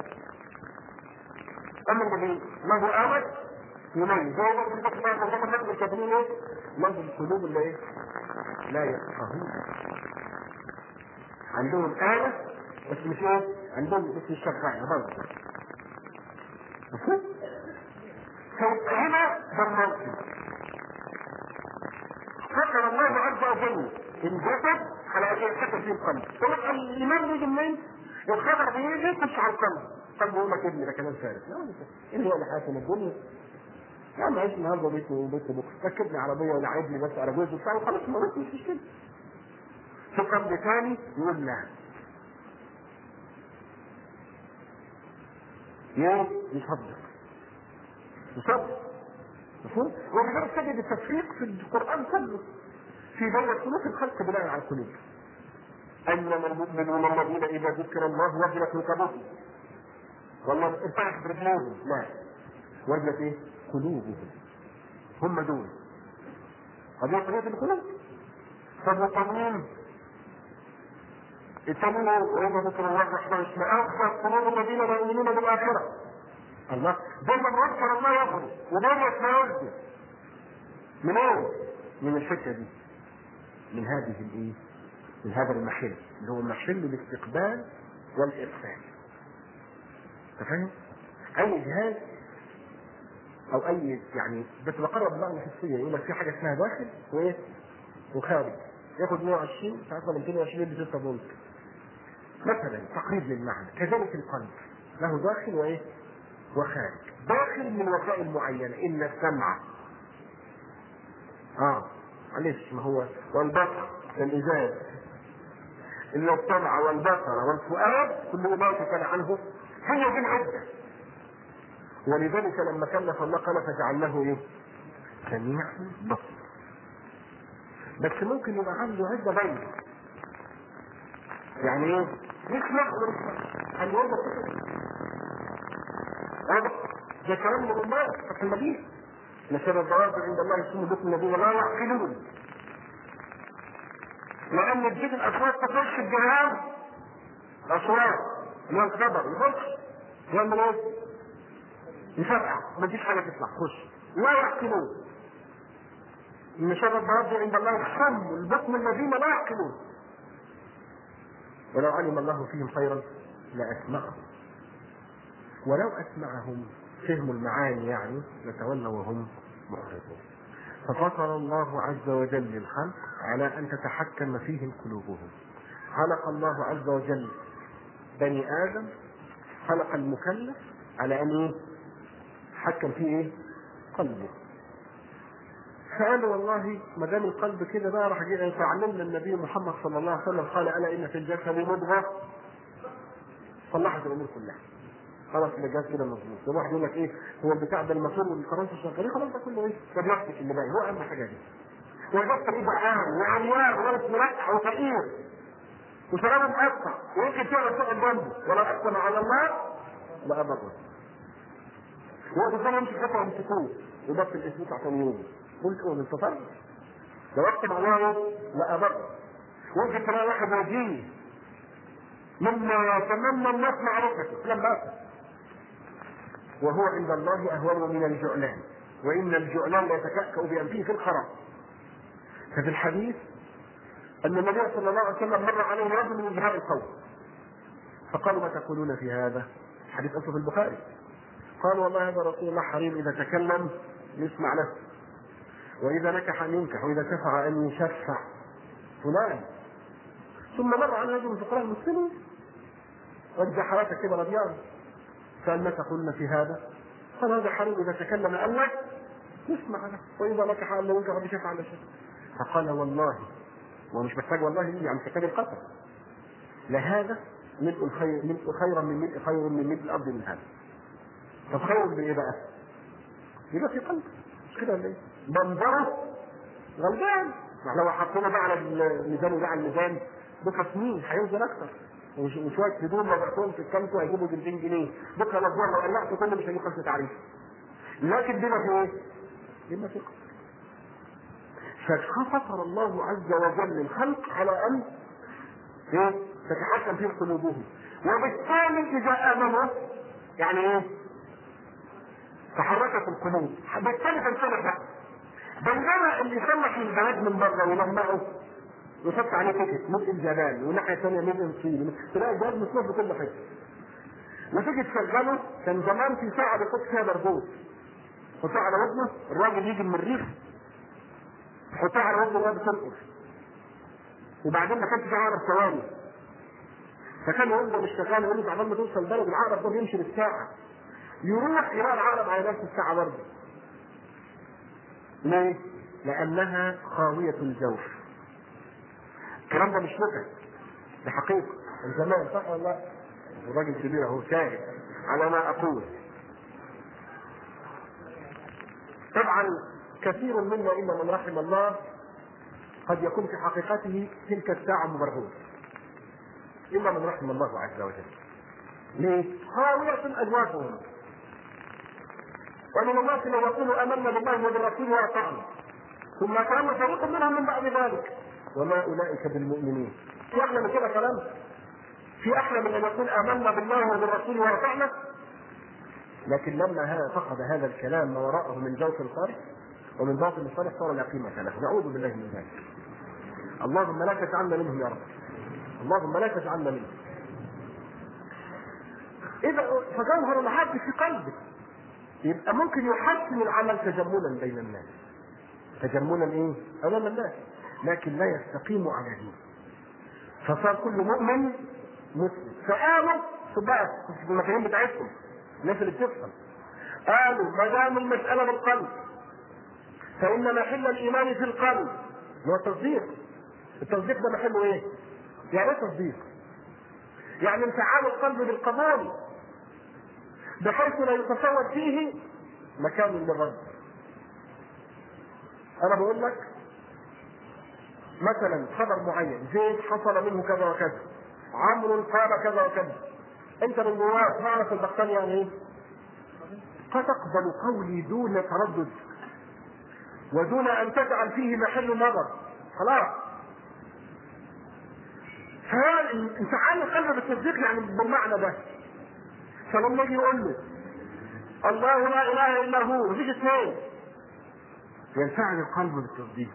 اما الذي له آلة يميز زي ما في الفقه ما زي ما الناس الكافرين ايه له القلوب اللي ايه لا يفقهون عندهم آلة بس مش ايه عندهم بس مش شغالة برضه مفهوم؟ فهنا ده الموقف ذكر الله عز وجل الجسد على ان يتحكم فيه القلب طبعا الايمان بيجي منين؟ الخبر بيجي يخش على القلب القلب يقول لك ابني ده كلام فارغ ايه هو اللي حاكم الدنيا؟ يا عم عيش النهارده بيت وبيت بكره ركبني عربيه ولا عيبني بس على جوز وبتاع وخلاص ما مش مشكله في قلب ثاني يقول لا يوم يصدق يصدق مفهوم؟ ولذلك تجد التفريق في القرآن كله في دورة سلوك الخلق بناء على القلوب انما المؤمنون الذين اذا ذكر الله وجلت ركبهم والله ارتعش برجلهم لا وجلت ايه؟ قلوبهم هم دول قضية قضية القلوب طب والتنوين التنوين وإذا ذكر الله الرحمن اسمه أخبر قلوب الذين لا يؤمنون بالآخرة الله دول من ذكر الله يخرج ودول ما يسجد من ايه؟ من الحته دي من هذه الايه؟ من هذا المحل اللي هو محل الاستقبال والاقبال انت فاهم؟ اي جهاز او اي يعني بس بقرب بمعنى حسيه يقول لك في حاجه اسمها داخل وايه؟ وخارج ياخد 120 ساعات ولا 220 يدي 6 فولت مثلا تقريب للمعنى كذلك القلب له داخل وايه؟ وخارج داخل من وسائل معينه ان السمع اه معلش ما هو والبصر الازاز ان السمع والبصر والفؤاد كل ما كان عنه هي دي العده ولذلك لما كلف الله قال فجعلناه ايه؟ سميع بصير بس ممكن يبقى عنده عده بينه يعني ايه؟ يسمع ويسمع هل يوجد واضح؟ ده كلام من الله في المدينه نشر الضوابط عند الله يسمى بكم الذين لا يعقلون لان تجيب الاصوات تخش الجهاز الاصوات اللي هو الخبر يخش يعمل ايه؟ يفرقع ما تجيش حاجه تطلع خش لا يعقلون ان شر الضوابط عند الله الصم البكم الذين لا يعقلون ولو علم الله فيهم خيرا لاسمعهم ولو اسمعهم فهموا المعاني يعني لتولوا وهم معرضون ففطر الله عز وجل الخلق على ان تتحكم فيهم قلوبهم خلق الله عز وجل بني ادم خلق المكلف على ان ايه حكم فيه ايه قلبه فقالوا والله ما دام القلب كده بقى راح جه فعلمنا النبي محمد صلى الله عليه وسلم قال الا ان في الجسد مضغه صلحت الامور كلها خلاص الجهاز كده مظبوط واحد يقول لك ايه هو البتاع ده الماسور والفرنسي شغالين خلاص ده كله ايه ده بلاستيك اللي باقي هو اهم حاجه دي وجدت ايه بقى وعميان ولابس مرقع وفقير وشرابه مقطع ويمكن تقعد تقعد جنبه ولا اقسم على الله لا ابدا هو ده يمشي خطوه يمسكوه وبس الاسبوع عشان يوم قلت هو من تفرج لو اقسم على الله لا ابدا ممكن تلاقي واحد وجيه مما يتمنى الناس معرفته لما أسف وهو عند الله أهون من الجعلان وإن الجعلان لا يتكأكأ بأنفه في الخراب ففي الحديث أن النبي صلى الله عليه وسلم مر عليه رجل من جهاء القوم فقالوا ما تقولون في هذا؟ حديث أصل في البخاري قال والله هذا رسول الله حريم إذا تكلم يسمع له وإذا نكح أن ينكح وإذا شفع أن يشفع فلان ثم مر على رجل من فقراء المسلمين رجع حراسة كده رضيان قال ما تقولون في هذا؟ قال هذا حريم اذا تكلم الله يسمع له واذا نكح ان ينكح بشفع على شيء فقال والله ومش محتاج والله يعني محتاج القسم لهذا ملء الخير ملء خيرا من ملء خير من ملء الارض من هذا طب خير بايه بقى؟ يبقى في قلب مش كده ولا ايه؟ منظره غلبان لو حطينا بقى على الميزان وده على الميزان بكره سنين هيوزن اكتر وشويه هدوم لو بعتهم في الكامتو هيجيبوا 200 جنيه بكره الاسبوع لو قلعت كله مش هيجيب خمسه تعريف لكن بما في ايه؟ بما في ففطر الله عز وجل الخلق على ان ايه؟ تتحكم فيه قلوبهم وبالتالي اذا امنوا يعني ايه؟ تحركت القلوب بالتالي تنصلح بقى بينما اللي يصلح البلد من بره ويلمعه يحط عليه تيكت ملء الجبال والناحيه الثانيه ملء الصين تلاقي الجهاز مسموح بكل حته وتيجي تشغله كان زمان في ساعه بيحط فيها برغوث يحطها على ودنه الراجل يجي من الريف يحطها على ودنه وهو بتنقص وبعدين ما كانش في عقرب ثواني فكان يفضل مش شغال يقول له عبال ما توصل البلد العقرب ده بيمشي بالساعه يروح يلاقي العقرب على نفس الساعه برضه ليه؟ لأنها خاوية الجوف الكلام ده مش نكت ده حقيقة من زمان صح ولا لا؟ الراجل كبير اهو شاهد على ما أقول طبعا كثير منا إلا من رحم الله قد يكون في حقيقته تلك الساعة مبرهون إلا من رحم الله عز وجل ليه؟ خاوية أزواجهم ومن الناس من يقول آمنا بالله وبالرسول وأطعنا ثم كان فريق منهم من بعد ذلك وما أولئك بالمؤمنين في أحلى من كده كلام في أحلى من أن يقول آمنا بالله وبالرسول وأطعنا لكن لما هذا فقد هذا الكلام ما وراءه من جوف صالح ومن باطل صالح صار لا قيمة له نعوذ بالله من ذلك اللهم لا تجعلنا منهم يا رب اللهم لا تجعلنا منهم إذا فجوهر الحق في قلبك يبقى ممكن يحسن العمل تجملا بين الناس تجملا ايه؟ امام الناس لكن لا يستقيم على دين فصار كل مؤمن مسلم فقالوا بقى في المكانين بتاعتهم الناس اللي بتفهم قالوا ما دام المسألة بالقلب فإن محل الإيمان في القلب هو التصديق التصديق ده محله إيه؟ يعني إيه تصديق؟ يعني انفعال القلب بالقبول بحيث لا يتصور فيه مكان للرد انا بقول لك مثلا خبر معين زيد حصل منه كذا وكذا عمرو قال كذا وكذا انت من جواك معنى في البختان يعني ايه؟ فتقبل قولي دون تردد ودون ان تجعل فيه محل نظر خلاص فهو انفعال القلب بالتصديق يعني بالمعنى ده فلما يجي يقول له الله لا اله الا هو مفيش اثنين ينفعل القلب بالتصديق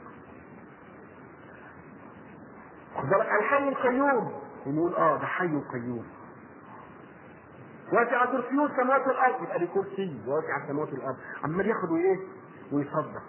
خد بالك الحي القيوم ونقول اه ده حي قيوم واسع كرسيه السماوات والارض يبقى ليه كرسي واسع السماوات والارض عمال ياخد وايه ويصدق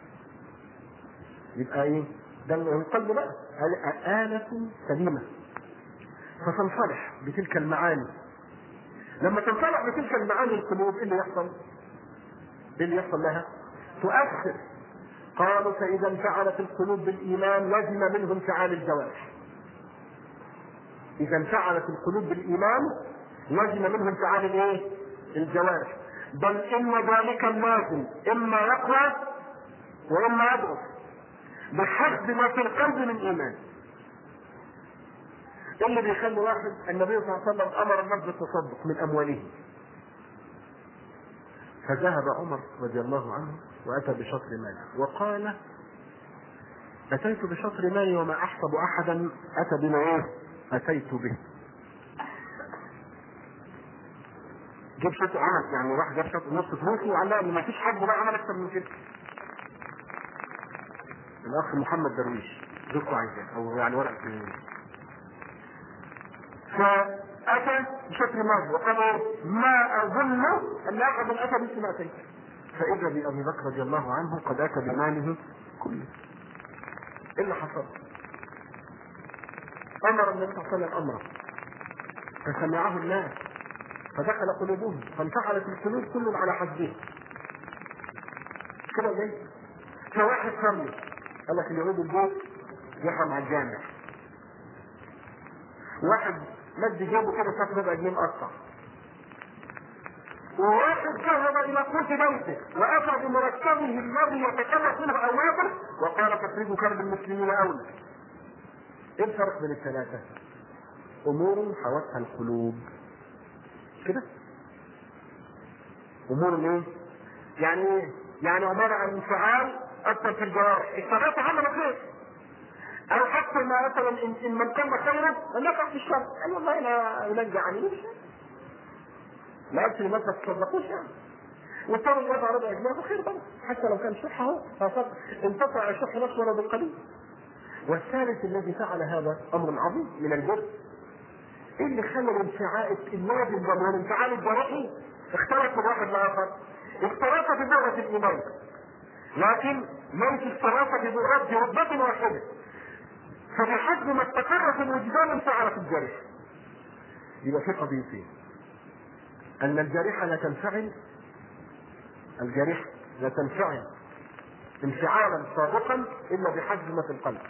يبقى ايه ده القلب بقى آلة سليمة فتنصلح بتلك المعاني لما تنصلح بتلك المعاني القلوب ايه اللي يحصل؟ ايه اللي يحصل لها؟ تؤثر قالوا فإذا انفعلت القلوب بالإيمان لزم منه انفعال الجوارح. إذا انفعلت القلوب بالإيمان لزم منه انفعال الإيه؟ الجوارح. بل إن ذلك اللازم إما يقوى وإما يضعف بحسب ما في القلب من إيمان. اللي بيخلي واحد النبي صلى الله عليه وسلم امر الناس بالتصدق من اموالهم فذهب عمر رضي الله عنه واتى بشطر ماله وقال اتيت بشطر مالي وما احسب احدا اتى بما ايه اتيت به جاب شطر عمل يعني راح جاب شطر نص فلوسه وقال لا ما فيش حد بقى عمل اكتر من كده الاخ محمد درويش ذكر عايزاه او يعني ورقه فأتى بشكل ماضي وقال ما أظن أن أحد أتى مثل ما أتيت فإذا بأبي بكر رضي الله عنه قد أتى بماله كله إيه اللي حصل؟ أمر النبي صلى الله عليه وسلم أمره فسمعه الناس فدخل قلوبهم فانفعلت القلوب كل على حسبه كده ليه؟ فواحد سمي قال لك اللي يعود البيت يحرم على الجامع واحد مد جيبه كده شاف ربع جنيه مقطع وواحد ذهب الى قوت بيته واتى بمرتبه الذي يتكلف منه اوابه وقال تفريج كرب المسلمين اولى ايه الفرق بين الثلاثه امور حوتها القلوب كده امور ايه يعني ايه يعني عباره عن انفعال اثر في الجوارح الثلاثه عملوا خير او حتى ما مثلا ان, إن من كان خيرا لم يقع في الشر قال والله لا ينجى عني لا يكفي الناس ما تصدقوش يعني وصار الوضع ربع جنيه خير برضه حتى لو كان شح اهو انقطع الشح نفسه ولو بالقليل والثالث الذي فعل هذا امر عظيم من البر ايه اللي خلى الانفعال اللازم والانفعال الجرائي اختلف من واحد لاخر اختلف في بلغه الايمان لكن ليس اختلف في بلغه رتبه واحده فبحسب ما استقر في الوجدان انفعل في الجرح يبقى في قضيتين ان الجارحه لا تنفعل الجارحه لا تنفعل انفعالا صادقا الا بحسب ما في القلب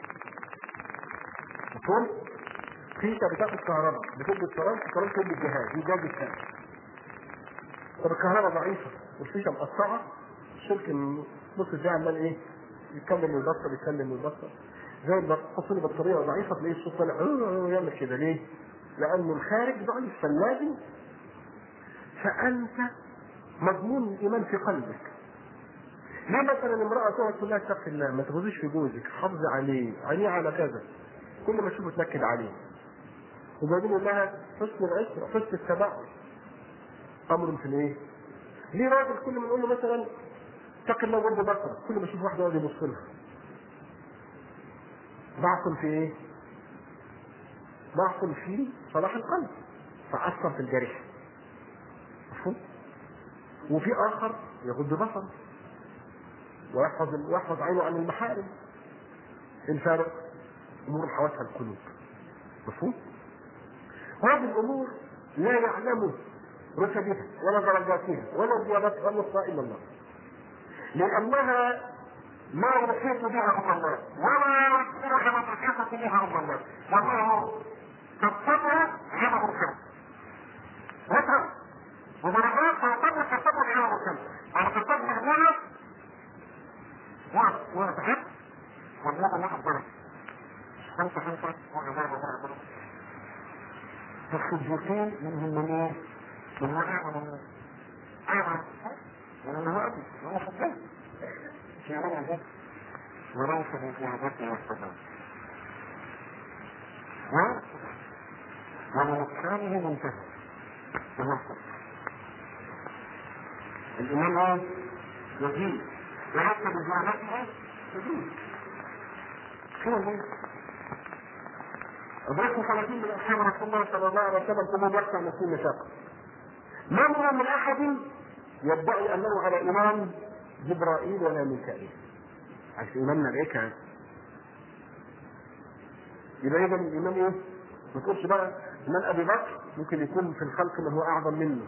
مفهوم؟ في بتاخد كهرباء بتدي التراب التراب تدي الجهاز دي جهاز الثاني طب الكهرباء ضعيفه والفيشه مقطعه الشركه نص ساعه عمال ايه؟ يتكلم ويبطل يتكلم ويبطل زي البط- تحط له بطاريه ضعيفه تلاقيه الصوت طالع "آه، يعمل كده ليه؟ لانه الخارج ضعيف فاللازم فانت مضمون الايمان في قلبك ليه مثلا امرأة تقعد تقول لها اتق الله ما تغزيش في جوزك حافظي عليه عينيه على كذا كل ما تشوفه تنكد عليه وبعدين يقول لها حسن العشرة حسن التبعد امر في الايه؟ ليه راجل كل ما نقول له مثلا اتق الله وغض بصرك كل ما يشوف واحده يقعد يبص لها ضعف في ايه؟ ضعف في صلاح القلب فأثر في الجريح مفهوم؟ وفي آخر يغض بصره ويحفظ ويحفظ عينه عن المحارم الفارق أمور حواسها القلوب مفهوم؟ هذه الأمور لا يعلم رتبها ولا درجاتها ولا زيادتها ولا إلا الله لأنها ما يحيط بها الا الله ولا يصلح ما تحيط بها الا الله والله تتبع هذا الخير وافهم وبرهان تتبع تتبع هذا الخير على تتبع الله واحد واحد والله الله أكبر خمسة خمسة وعذاب عذاب الصديقين منهم من ايه؟ من وقع ومن أعرف ومن هو أبي هو صديق في عمل وليس من زيادته والصدق ومن نقصانه منتهى الوسط الإمام ايه؟ يزيد وليس بزيادته يزيد شنو هو؟ أدركوا 30 من أصحاب رسول الله صلى الله عليه وسلم كلهم يقطع نفسهم مشاقة ما منهم من أحد يدعي أنه على إيمان جبرائيل ولا ميكائيل عشان إيمان ملائكة يبقى إذا الإيمان إيه؟ ما تقولش بقى إيمان أبي بكر ممكن يكون في الخلق من هو أعظم منه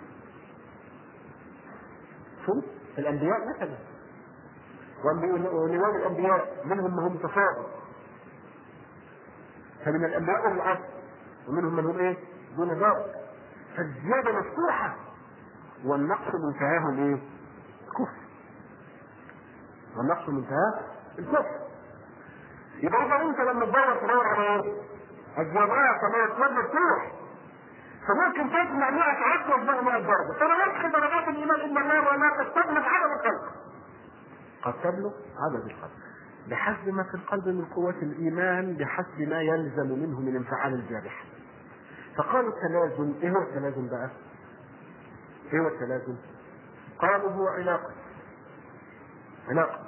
شوف الأنبياء مثلا ونواب الأنبياء منهم من هم تفاضل فمن الأنبياء أولي العزم ومنهم من هم إيه؟ دون ذلك فالزيادة مفتوحة والنقص منتهاه الإيه؟ الكفر والنقص منتهاه الكفر يبقى إذا أنت لما تدور تدور على إيه؟ الزيادات كما يطلب مفتوح فممكن تجمع 100 عشرة وتبقى 100 درجة فلا يدخل درجات الإيمان إلا الله ولا تستغرق عدد الخلق قد تبلغ عدد الخلق بحسب ما في القلب من قوة الإيمان بحسب ما يلزم منه من انفعال الجارحة فقالوا التلازم إيه هو التلازم بقى؟ إيه هو التلازم؟ قالوا هو علاقة علاقة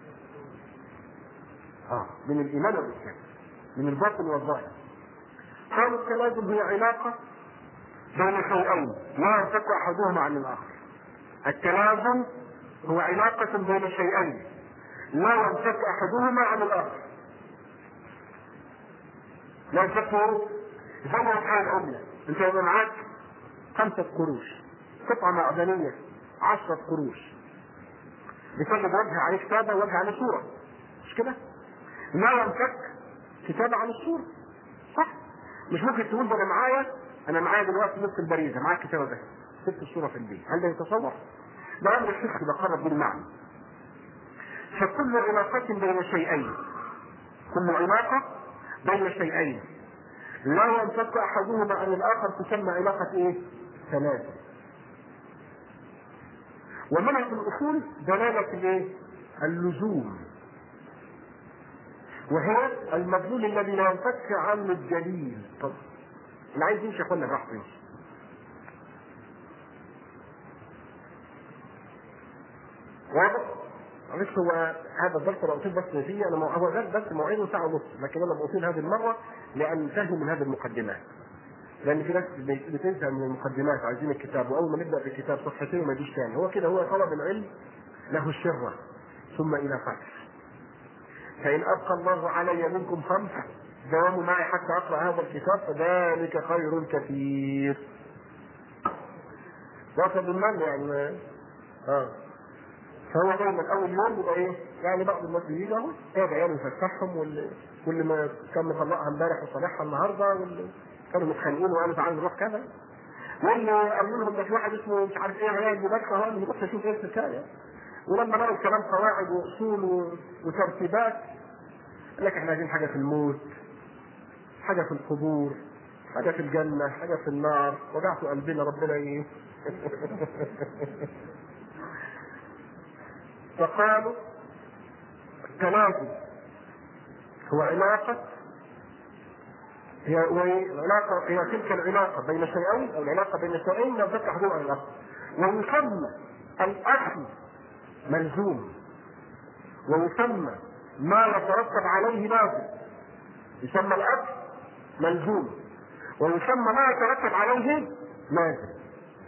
آه من الإيمان والإسلام من الباطن والظاهر قالوا التلازم هي علاقة بين شيئين لا ينفك أحدهما عن الآخر التلازم هو علاقة بين شيئين لا ينفك أحدهما عن الآخر لا ينفك زي ما حال العملة أنت يبقى معاك خمسة قروش قطعة معدنية عشرة قروش بتجد وجه عليه كتابة ووجه عليه صورة مش كده؟ لا ينفك كتابة عن الصورة صح؟ مش ممكن تقول ده أنا معايا أنا معايا دلوقتي نص البريزة معايا الكتابة ده سبت الصورة في البيت هل ده يتصور؟ ده أمر الشخص بقرب بالمعنى فكل علاقة بين شيئين كل علاقة بين شيئين لا ينفك أحدهما عن الآخر تسمى علاقة إيه؟ تلازم ومنها في الأصول دلالة الإيه؟ اللزوم وهي المدلول الذي لا ينفك عنه الدليل طب اللي عايز يمشي ياخدنا براحته يمشي واضح؟ معلش هو هذا الدرس انا اطيل بس فيه انا مو... هو غير درس موعده ساعه ونص لكن انا بطيل هذه المره لان انتهي من هذه المقدمات لان في ناس بتنسى من المقدمات عايزين الكتاب واول ما نبدا بالكتاب صفحتين ما يجيش تاني هو كده هو طلب العلم له الشره ثم الى فتح فان ابقى الله علي منكم خمس دواموا معي حتى اقرا هذا الكتاب فذلك خير كثير وصل بالمن يعني اه فهو دايما اول يوم يبقى ايه؟ يعني بعض الناس بيجي اهو ايه عيال يفتحهم واللي واللي ما كان مطلقها امبارح وصالحها النهارده واللي كانوا متخانقين وقالوا تعالوا نروح كذا واللي قالوا لهم ده في واحد اسمه مش عارف ايه عيال مباركه هو اللي بيروح يشوف ايه الحكايه ولما لقوا الكلام قواعد واصول و- وترتيبات قال لك احنا عايزين حاجه في الموت حاجه في القبور حاجه في الجنه حاجه في النار وجعتوا قلبنا ربنا ايه فقالوا التنازل هو علاقة هي وهي العلاقة هي تلك العلاقة بين شيئين أو العلاقة بين شيئين لم تفتح ضوء الأصل ويسمى الأصل ملزوم ويسمى ما يترتب عليه لازم يسمى الأصل ملزوم ويسمى ما يترتب عليه لازم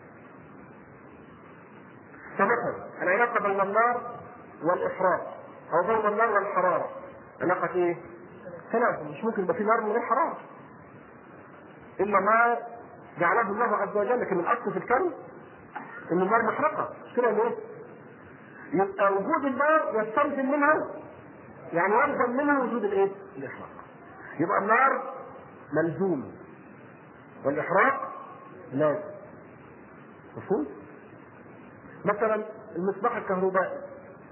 فمثلا العلاقة بين النار والإحراق أو بين النار والحرارة علاقة إيه؟ ثلاثة مش ممكن يبقى في نار من غير حرارة إلا ما جعله الله عز وجل لكن الأصل في الكون إن النار محرقة مش كده ليه؟ يبقى وجود النار يستلزم منها يعني يلزم منها وجود الإيه؟ الإحراق يبقى النار ملزوم والإحراق لازم مفهوم؟ مثلا المصباح الكهربائي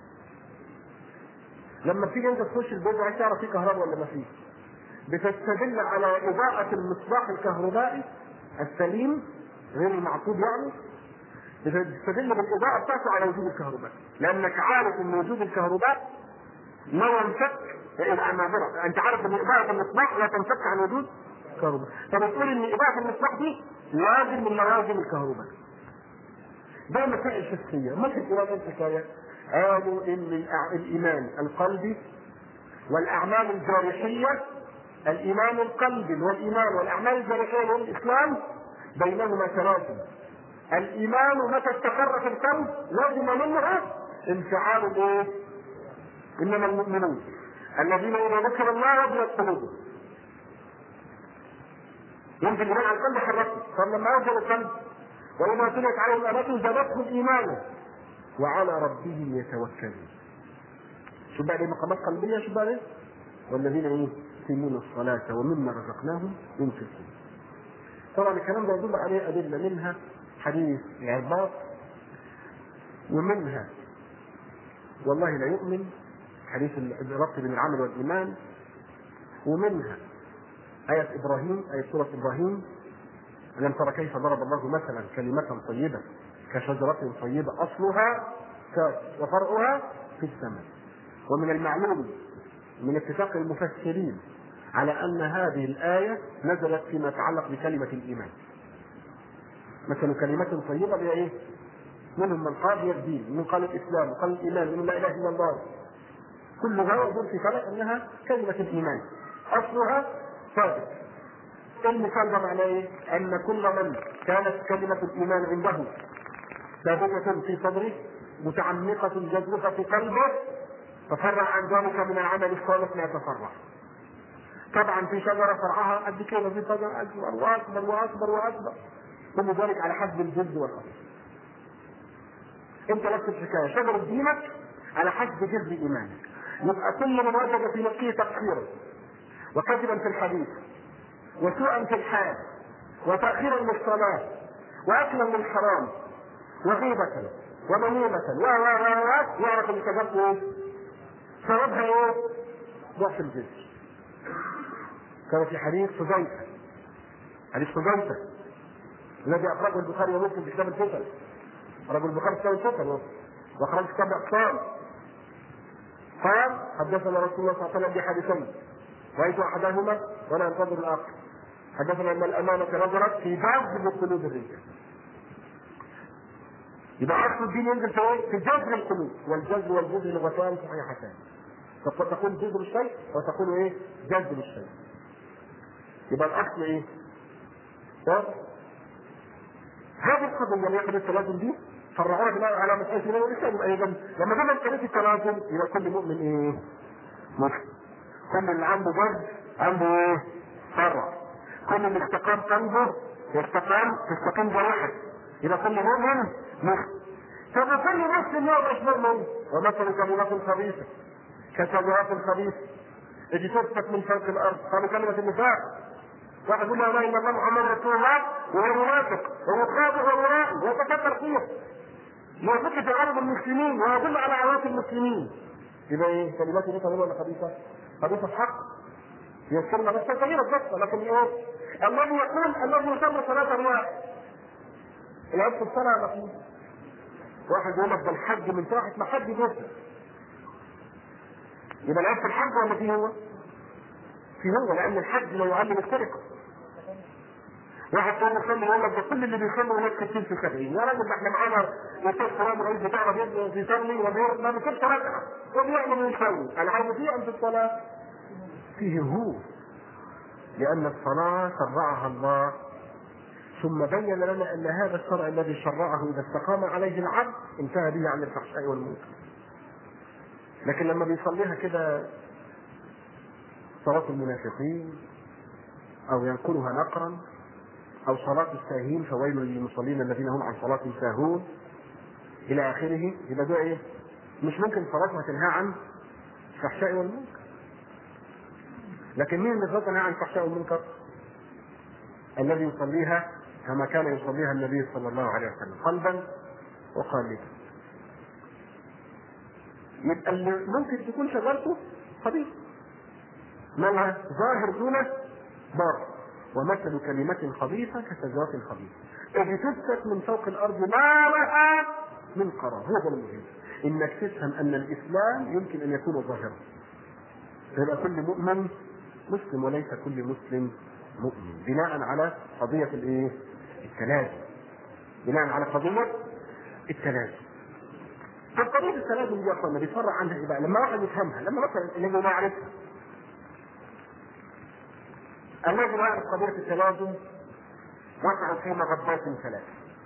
لما تيجي انت تخش البيت وعايز تعرف فيه كهرباء ولا ما فيه بتستدل على اضاءة المصباح الكهربائي السليم غير المعقود يعني بتستدل بالاضاءة بتاعته على وجود الكهرباء لانك عارف ان وجود الكهرباء لا ينفك معذرة انت عارف ان اضاءة المصباح لا تنفك عن وجود الكهرباء فبتقول ان اضاءة المصباح دي لازم من لوازم الكهرباء ده مسائل شخصية ما في القرآن الحكاية قالوا ان الأع- الايمان القلبي والاعمال الجارحية الايمان القلبي والايمان والاعمال الجارحية والاسلام بينهما تلازم الايمان متى استقر في القلب لازم منها انفعال الايه؟ انما المؤمنون الذين اذا ذكر الله وجلت قلوبهم يمكن الايمان على القلب حركته فلما يوجد القلب وإذا تليت عليهم آياته زادتهم إيمانا وعلى ربهم يتوكلون شو بقى دي مقامات قلبية شو بقى دي؟ والذين ايه؟ يقيمون الصلاة ومما رزقناهم ينفقون. طبعا الكلام ده يدل عليه أدلة منها حديث العرباط ومنها والله لا يؤمن حديث الربط بين العمل والإيمان ومنها آية إبراهيم آية سورة إبراهيم ألم ترى كيف ضرب الله مثلا كلمة طيبة كشجرة طيبة أصلها ثابت وفرعها في السماء ومن المعلوم من اتفاق المفسرين على أن هذه الآية نزلت فيما يتعلق بكلمة الإيمان مثل كلمة طيبة هي إيه؟ منهم من قال هي الدين من قال الإسلام وقال الإيمان من لا إله إلا الله كلها يدور في فلك أنها كلمة الإيمان أصلها ثابت المثال ده معناه ايه؟ ان كل من كانت كلمة الايمان عنده ثابتة في صدره متعمقة جذوفة في قلبه تفرع عن ذلك من العمل الصالح ما يتفرع. طبعا في شجرة فرعها قد كده في شجرة اكبر واكبر واكبر واكبر. كل ذلك على حسب الجلد والاصل. انت نفس الحكاية شجرة دينك على حسب جلد ايمانك. يبقى كل من وجد في نفسه تقصيرا وكذبا في الحديث وسوءا في الحال وتأخيرا للصلاة وأكلا للحرام وغيبة ونميمة و و و و يعرف ان كذبته ايه؟ ثوابها ايه؟ ضعف الجنس. كان في حديث حذيفة حديث حذيفة الذي أخرجه البخاري ومسلم في كتاب الفتن أخرجه البخاري في كتاب الفتن وأخرج كتاب الأقسام قال حدثنا رسول الله صلى الله عليه وسلم بحديثين رأيت أحدهما وأنا أنتظر الآخر حدثنا أن الأمانة نظرت في جذب قلوب الرجال يبقى أصل الدين ينزل في إيه؟ في جذب القلوب والجذب والجذب لغتان صحيحتان فتقول جذب الشيء وتقول إيه؟ جذب الشيء يبقى الأصل إيه؟ واضح؟ هذه القضية اللي يقضي التلازم دي فرعوها بناء على مسألة الإيمان والإسلام يبقى إذا لما جينا مسألة التلازم يبقى كل مؤمن إيه؟ مسلم كل اللي عنده جذب عنده ايه؟ فرع كل اللي استقام قلبه يستقام تستقيم جوارحه يبقى كل مؤمن مسلم طب كل مسلم يقعد اشبه منه ومثل كلمات خبيثه كشجرات خبيثه اجي تثبت من فوق الارض قالوا كلمه النفاق واحد يقول لا اله الا الله محمد رسول الله وهو منافق وهو خاطئ ومرائي ويتكبر فيه يوافق تغرب المسلمين ويدل على عورات المسلمين يبقى ايه كلمات دي طويله ولا خبيثه؟ خبيثه حق هي الكلمه بس صغيره بس لكن ايه؟ الله يقول انه يصلي صلاه الواحد العيب في الصلاه ولا فيه؟ واحد يقول لك ده الحج من ساعه ما حج جدا يبقى العيب في الحج ولا فيه هو؟ في هو لان الحج لا يعلم السرقه واحد تاني يصلي يقول لك ده كل اللي بيصلوا هناك 60 في 70 يا راجل ده احنا معانا استاذ كلام رئيس بتاعنا بيصلي بيصلي وما ما بيصيرش ركعه وبيعمل ويسوي الحاجه فيه في الصلاه فيه هو لان الصلاه شرعها الله ثم بين لنا ان هذا الشرع الذي شرعه اذا استقام عليه العبد انتهى به عن الفحشاء والمنكر لكن لما بيصليها كده صلاة المنافقين أو ينقلها نقرا أو صلاة الساهين فويل للمصلين الذين هم عن صلاة ساهون إلى آخره يبقى ده إيه؟ مش ممكن صلاتها تنهى عن الفحشاء والمنكر لكن مين اللي تنهى عن الفحشاء والمنكر؟ الذي يصليها كما كان يصليها النبي صلى الله عليه وسلم قلبا وقالبا يبقى اللي ممكن تكون شجرته خبيث مالها ظاهر دون باطن ومثل كلمة خبيثة كشجرة خبيثة اجتثت من فوق الأرض ما لها من قرار هو ده المهم إنك تفهم أن الإسلام يمكن أن يكون ظاهرا فيبقى كل مؤمن مسلم وليس كل مسلم مؤمن بناء على قضية الإيه؟ التلازم بناء على قضية التلازم طب قضية التلازم دي يا اخوانا بيتفرع عنها ايه بقى؟ لما واحد يفهمها، لما مثلا الذي ما يعرفها الذي لا يعرف قضية التلازم وقع في مغبات ثلاث.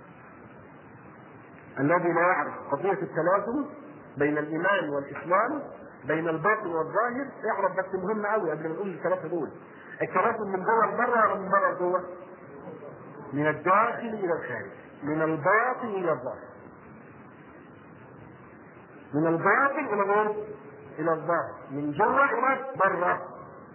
الذي لا يعرف قضية التلازم بين الإيمان والإسلام بين الباطن والظاهر يعرف بس مهم قوي قبل ما نقول الثلاثة دول. التلازم من جوه لبره ولا من بره لجوه؟ من الداخل إلى الخارج. من الباطن إلى الظاهر. من الباطن الى غير الى الظاهر من جوه الى بره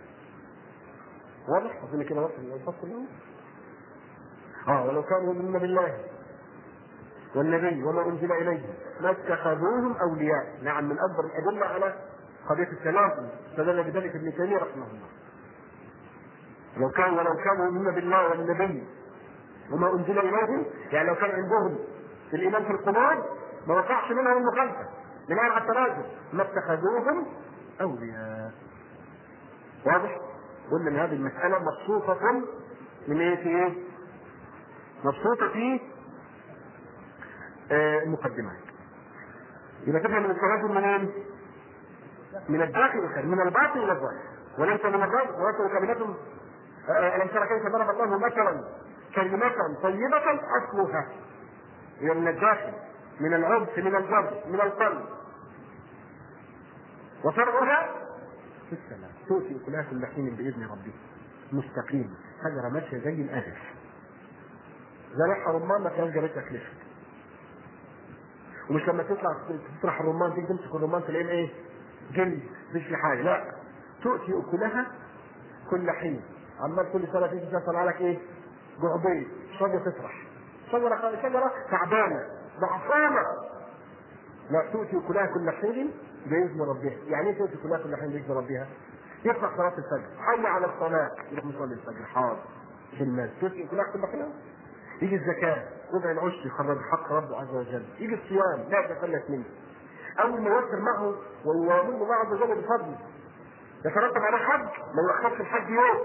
واضح اظن كده واضح الفصل اليوم اه ولو كانوا يؤمنون بالله والنبي وما انزل اليه ما اتخذوهم اولياء نعم من اكبر الادله على قضيه التلازم استدل بذلك ابن تيميه رحمه الله لو كان ولو كانوا يؤمنون بالله والنبي وما انزل اليهم يعني لو كان عندهم الايمان في القلوب ما وقعش منهم المخالفه بناء على التراجم ما اتخذوهم اولياء واضح؟ قلنا ان هذه المسألة مبسوطة من ايه في ايه؟ مبسوطة في آه المقدمات. يبقى تفهم من التراجم منين؟ من الداخل الى من الباطن الى الظاهر وليس من الظاهر وليس كلمة ألم ترى كيف ضرب الله مثلا كلمة طيبة أصلها هي من الداخل من العبث من الجر من القلب وفرعها في السماء تؤتي اكلها كل حين باذن ربها مستقيم شجره ماشيه زي الالف زرعها رمان ما كانش جابت لك لفت ومش لما تطلع تطرح الرمان تيجي تمسك الرمان تلاقيه ايه؟ جلد مفيش في حاجه لا تؤتي اكلها كل حين عمال كل سنه تيجي تطلع لك ايه؟ جعبيه شجره تطرح شجره شجره تعبانه ضعفانه لا تؤتي كلها كل حين باذن ربها، يعني ايه تؤتي كلها كل حين باذن ربها؟ يفتح صلاه الفجر، حي على الصلاه يروح يصلي الفجر حاضر في المال، تؤتي كلها كل حين يجي الزكاه ربع العشر يخرج حق ربه عز وجل، يجي الصيام لا يتخلف منه. اول ما يوفر معه ويوامر الله عز وجل بفضله يترتب على حج ما يؤخرش الحج يوم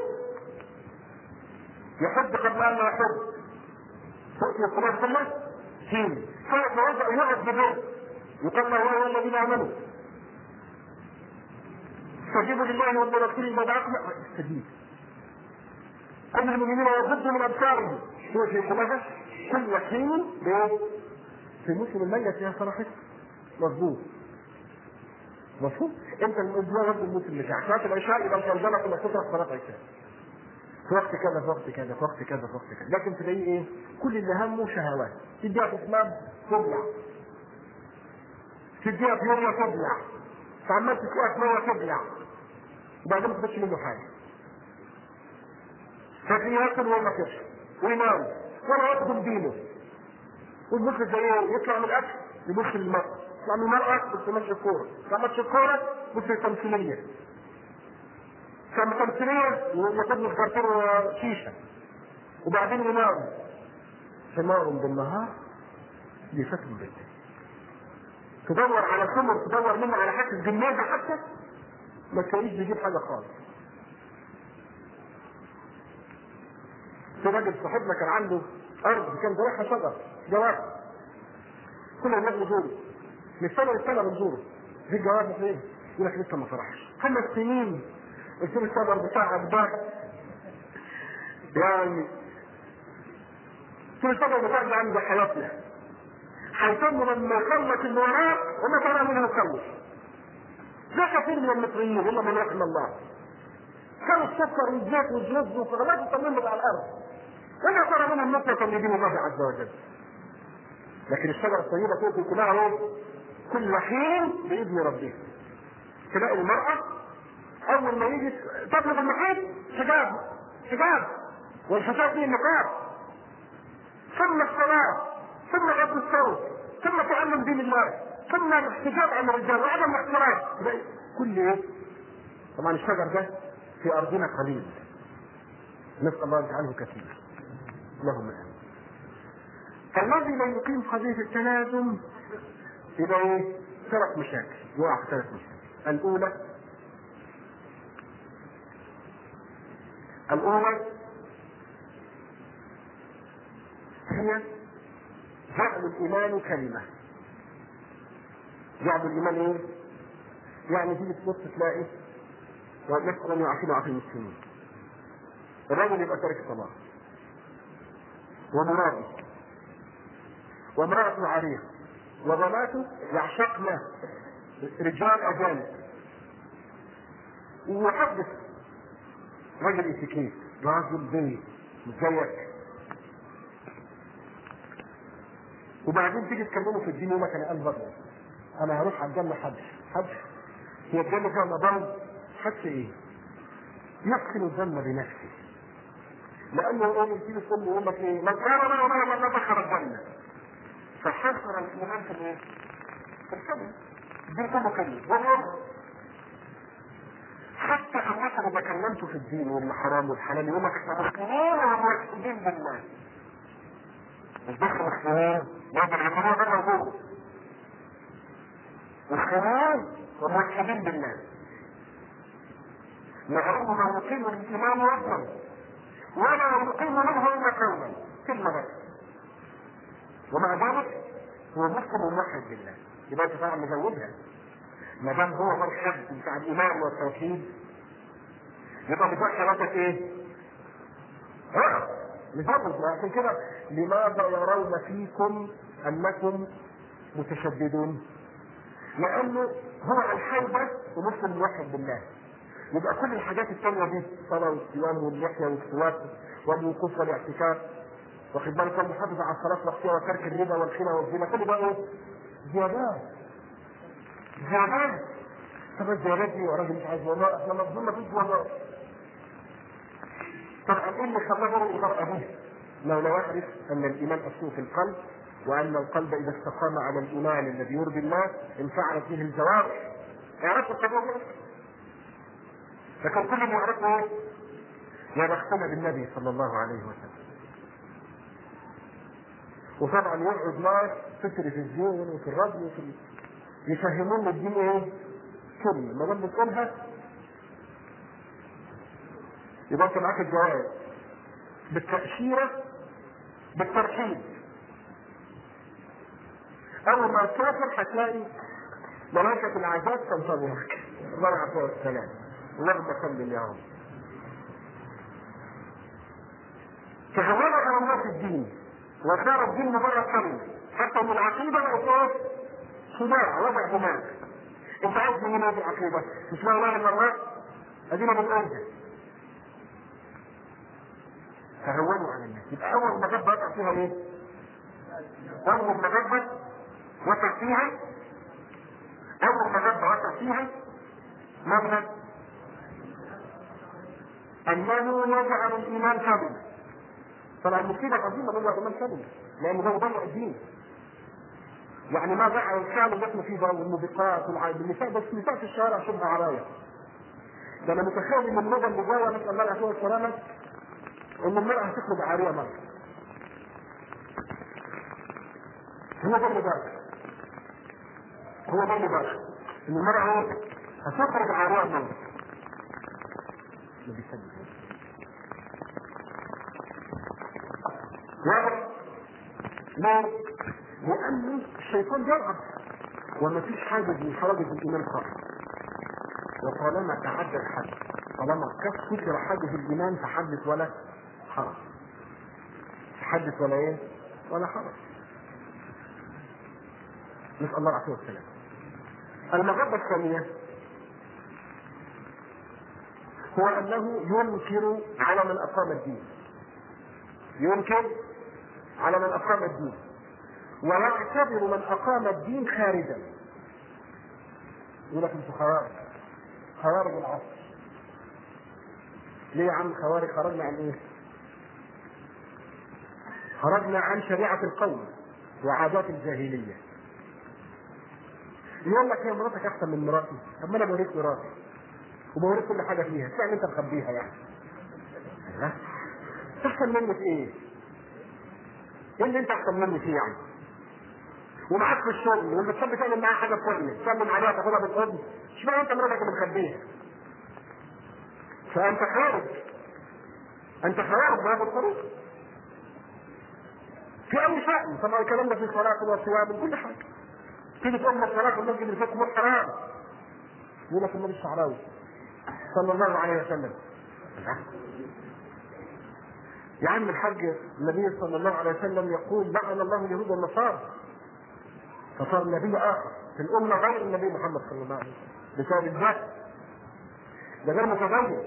يحج قبل ان لا يحج تؤتي الصلاه كلها حين ساعة ما وضع يقف ببيت يقال له هو الذين امنوا استجيبوا لله ولرسوله ما دعاكم استجيب كل المؤمنين يغضوا من ابصارهم تؤتي كلها كل حين بايه؟ في موسم الميت فيها صراحة مظبوط مفهوم؟ انت الاسبوع غير الموسم بتاعك صلاه العشاء يبقى الفرزانه كلها تطرح صلاه عشاء في وقت كذا في وقت كذا في وقت كذا في وقت كذا لكن تلاقيه ايه؟ كل اللي همه شهوات تديها في اسمام تبلع تديها في ميه تبلع فعمال تسقيها في ميه تبلع وبعدين ما تاخدش منه حاجه فتلاقيه ياكل ولا تشرب وينام ولا يخدم دينه والمسلم زي ايه؟ يطلع من الاكل يبص للمرأة يعني المرأة بص ماتش الكورة لما ماتش الكورة بص التمثيلية كان تمثيلية وياخد له كرتون شيشة وبعدين ينام حمار بالنهار يفتن بالليل تدور على خمر تدور منه على حاجة جنازة حتى ما تلاقيش بيجيب حاجة خالص في راجل صاحبنا كان عنده ارض كان زرعها شجر جواب كل الناس بتزوره من السنه للسنه بنزوره في الجواب فين؟ يقول لك لسه ما فرحش خمس سنين قلت له الشجر بتاعك ده يعني قلت له الشجر بتاعك ده عند حياتنا هيتم لما يخلص اللي وراه وما ترى منه يخلص ده كثير من المصريين الا من رحم الله كانوا السكر والزيت والزيوت والخضروات يطمنوا على الارض وما ترى منهم نقطة لدين الله عز وجل لكن الشجرة الطيبة تؤتي كلها ايه؟ كل حين بإذن ربها تلاقي المرأة أول ما يجي تطلب المحيط حجاب حجاب والحجاب فيه النقاب ثم الصلاة ثم غض الصوت ثم تعلم دين الله ثم الاحتجاب عن الرجال وعدم الاحترام كل ايه؟ طبعا الشجر ده في أرضنا قليل نسأل الله يجعله كثير اللهم امين فالذي لا يقيم قضيه التلازم يبقى ايه؟ ثلاث مشاكل يقع في ثلاث مشاكل الاولى الاولى هي جعل الايمان كلمه جعل الايمان ايه؟ يعني تيجي تبص تلاقي ونسال ان يعافينا ويعافي المسلمين الرجل يبقى تارك الصلاه ومرابي وامرأة عريق وبناته يعشقن رجال أجانب ويحدث رجل اتيكيت راجل بيت مزيك وبعدين تيجي تكلمه في الدين يقول لك انا قلب ابيض انا هروح على الجنه حج حج هي الجنه فيها مضام حج ايه؟ يدخل الجنه بنفسه لانه يقوم يجيب السم ويقول لك ايه؟ من قال لا ولا من دخل الجنه فحصر الايمان في الايه؟ في الكلمه دي كله كلمه والله حتى انك اذا تكلمت في الدين والحرام والحلال يقول لك احنا مسلمين وموحدين بالله مش بس مسلمين يقدر يكونوا ده موجود مسلمين وموحدين بالله لأنه لا يقيم الإيمان وزنا ولا يقيم منه إلا قولا كلمة بس ومع ذلك هو مسلم وموحد بالله يبقى انت فعلا مزودها ما دام هو مرحب بتاع الايمان والتوحيد يبقى بتوع ثلاثة ايه؟ ها نزود عشان كده لماذا يرون فيكم انكم متشددون؟ لانه هو الحوبة ومسلم موحد بالله يبقى كل الحاجات التانية دي الصلاة والصيام واللحية والسواك والوقوف والاعتكاف واخد بالك المحافظة على الصلاة وقتها وترك الربا والخنا والزنا كل ده ايه؟ زيادات زيادات طب الزيادات دي يا راجل مش عايز والله احنا مظلوم مفيش والله طبعا ايه اللي خلاه غير الإضاءة دي؟ لو لا يعرف ان الايمان اصله في القلب وان القلب اذا استقام على الايمان الذي يرضي الله انفعلت فيه الجوارح يعرف القضيه لكن كل اللي يعرفه ايه؟ يا بختنا بالنبي صلى الله عليه وسلم وطبعا يقعد ناس في التلفزيون وفي الراديو وفي ال... يفهمون الدين ايه؟ كلمة ما دام بتقولها يبقى انت معاك الجواب بالتأشيرة بالترحيب أول ما تسافر هتلاقي ملائكة العذاب تنتظرك الله يعفو السلام اللهم صل يا رب تغلب على الله في الدين وصار الدين مجرد كلمة حتى من العقيدة بقت صداع وضع دماغ انت عايز من هذه العقيدة مش لا اله الا الله ادينا بنقولها فهونوا على الناس يبقى اول ما جاب وقع فيها ايه؟ اول ما جاب وقع فيها اول ما جاب وقع فيها مبنى انه يجعل الايمان كاملا طبعا المصيبه العظيمه من الايمان كاملا لانه ده مضيع الدين يعني ما بقى الكلام اللي احنا فيه ده والموبقات والعيب النساء بس النساء في الشوارع شبه عرايا ده انا متخيل ان الموضه اللي جوه نسال الله العافيه والسلامه ان المراه هتخرج عاريه مره هو ده المبالغ هو ده المبالغ ان المراه هتخرج عاريه مره ما بيسجل واضح؟ ليه؟ لأن الشيطان يلعب وما فيش حاجة من حواجز الإيمان خالص وطالما تعدى الحد طالما كسر حاجز الإيمان فحدث ولا حرج حدث ولا إيه؟ ولا حرج نسأل الله العافية والسلام المغبة الثانية هو أنه ينكر على من أقام الدين ينكر على من أقام الدين ويعتبر من أقام الدين خارجا يقول لك انتوا خوارج خوارج العصر ليه يا عم خوارج خرجنا عن ايه؟ خرجنا عن شريعة القوم وعادات الجاهلية يقول لك هي مراتك أحسن من مراتي طب ما أنا بوريك مراتي وبوريك كل حاجة فيها يعني أنت مخبيها يعني ها؟ أحسن مني في إيه؟ ايه اللي انت احسن مني فيه يعني؟ ومعاك في الشغل ولما تحب تعمل معاها حاجه كويسه تسلم عليها تاخدها بالحضن اشمعنى انت مراتك اللي مخبيها؟ فانت خارج انت خارج بهذا الطريق في اي شأن طبعا الكلام ده في صلاة وصيام وكل حاجه تيجي تقول لك صلاة المسجد اللي فيكم حرام يقول لك النبي الشعراوي صلى الله عليه وسلم يا عم الحاج النبي صلى الله عليه وسلم يقول لعن الله اليهود والنصارى فصار نبي اخر في الامه غير النبي محمد صلى الله عليه وسلم بسبب الجهل ده غير متدين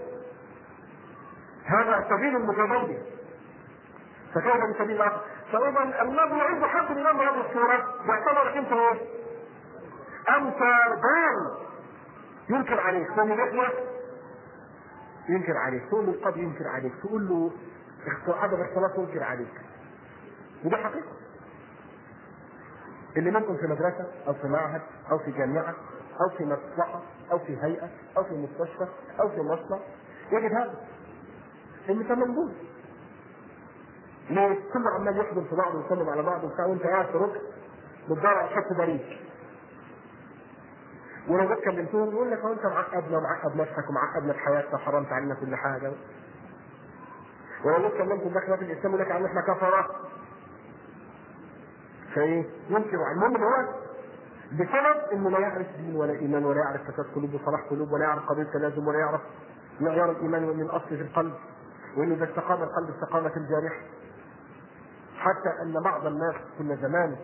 هذا سبيل المتدين فكيف بسبيل اخر فاذا الذي يعيد حق الامام هذه الصوره يعتبر انت ايه؟ انت ضال ينكر عليك ثم يحيى ينكر عليك تقول له القاضي ينكر عليك تقول له عدم الصلاة ينكر عليك وده حقيقة اللي منكم في مدرسة أو في معهد أو في جامعة أو في مصلحة أو في هيئة أو في مستشفى أو في مصنع يجد هذا إن كان موجود ليه؟ كله عمال يحضن في بعض ويسلم على بعض وبتاع وأنت قاعد في ركن بتدور على شط بريد ولو جيت كلمتهم يقول لك هو انت معقدنا ومعقد نفسك ومعقدنا في حياتنا وحرمت علينا كل حاجه ولو جيت كلمتهم داخل في الاسلام يقول لك عن احنا كفره فايه؟ ينكر المهم ان هو بسبب انه لا يعرف دين ولا ايمان ولا يعرف فساد قلوب وصلاح قلوب ولا يعرف قضيه تلازم ولا يعرف معيار الايمان وان الاصل في القلب وانه اذا استقام القلب استقامت الجارحه حتى ان بعض الناس كنا زمان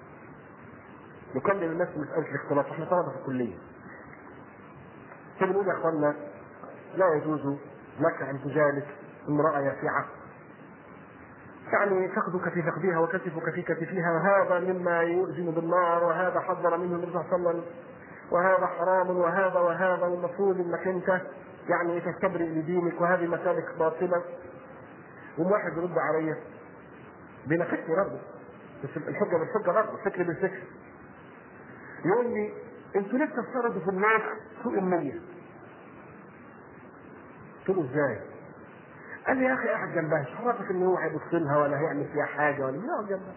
نكلم الناس في مسألة الاختلاط احنا طلبة في الكلية. فبنقول يا اخوانا لا يجوز لك ان تجالس امرأة يافعة. يعني فخذك في فخذها وكتفك في كتفها هذا مما يؤذن بالنار وهذا حذر منه النبي صلى الله عليه وسلم وهذا حرام وهذا وهذا والمفروض انك انت يعني تستبرئ لدينك وهذه مسالك باطلة. يوم واحد يرد عليا بيناقشني برضه بس الحجة بالحجة برضه الفكر بالفكر يقول لي انتوا ليه بتفترضوا في الناس سوء النية؟ قلت له ازاي؟ قال لي يا اخي قاعد جنبها مش عرفك ان هو هيبص لها ولا هيعمل فيها حاجه ولا يقعد جنبها.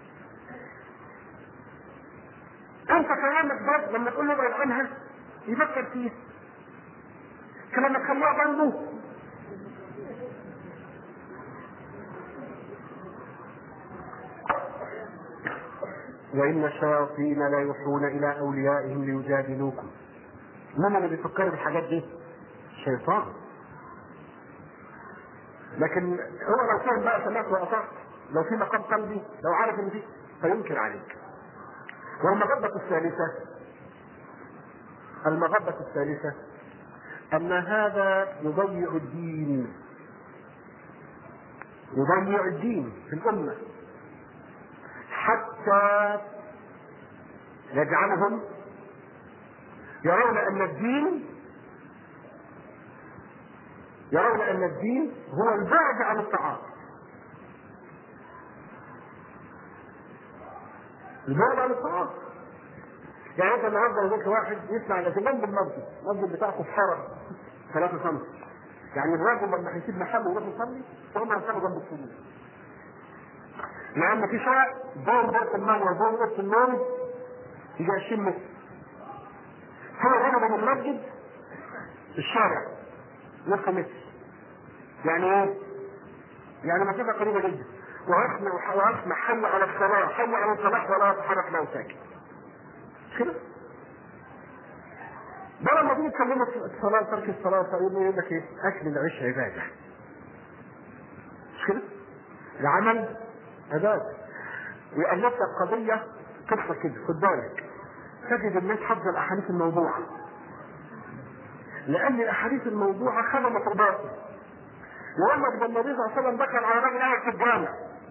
انت كلامك بس لما تقول له ابعد عنها يفكر فيها. كلامك خليها جنبه وإن الشياطين لا يوحون إلى أوليائهم ليجادلوكم. من اللي بيفكر بالحاجات دي؟ الشيطان. لكن هو لو فهم بقى سمعت وأطعت لو في مقام قلبي لو عارف إن في فينكر عليك. والمغبة الثالثة المغبة الثالثة أن هذا يضيع الدين يضيع الدين في الأمة حتى يجعلهم يرون ان الدين يرون ان الدين هو البعد عن الطعام البعد عن الصواب يعني انت النهارده لو جبت واحد يسمع ده في جنب المسجد المسجد بتاعته في حرم 3 سم يعني الراجل لما هيسيب محله ويروح يصلي فهم هيسيبوا جنب السجود لان في شارع دور دور الميه ودور نص النوم يجي 20 متر هو غرض من المسجد الشارع نص متر يعني ايه؟ يعني مسافه قريبه جدا واسمع واسمع حي على الصلاه حي على الصلاه ولا يتحرك له ساكن مش كده؟ ده لما تيجي تكلمه في الصلاه ترك الصلاه فيقول يقول لك ايه؟ اكل العيش عباده مش كده؟ العمل عباده ويقلب لك قضيه قصه كده خد بالك تجد الناس حافظه الاحاديث الموضوعه لان الاحاديث الموضوعه خدمت الباطل يقول لك ده النبي صلى الله عليه وسلم دخل على راجل قاعد في الجامع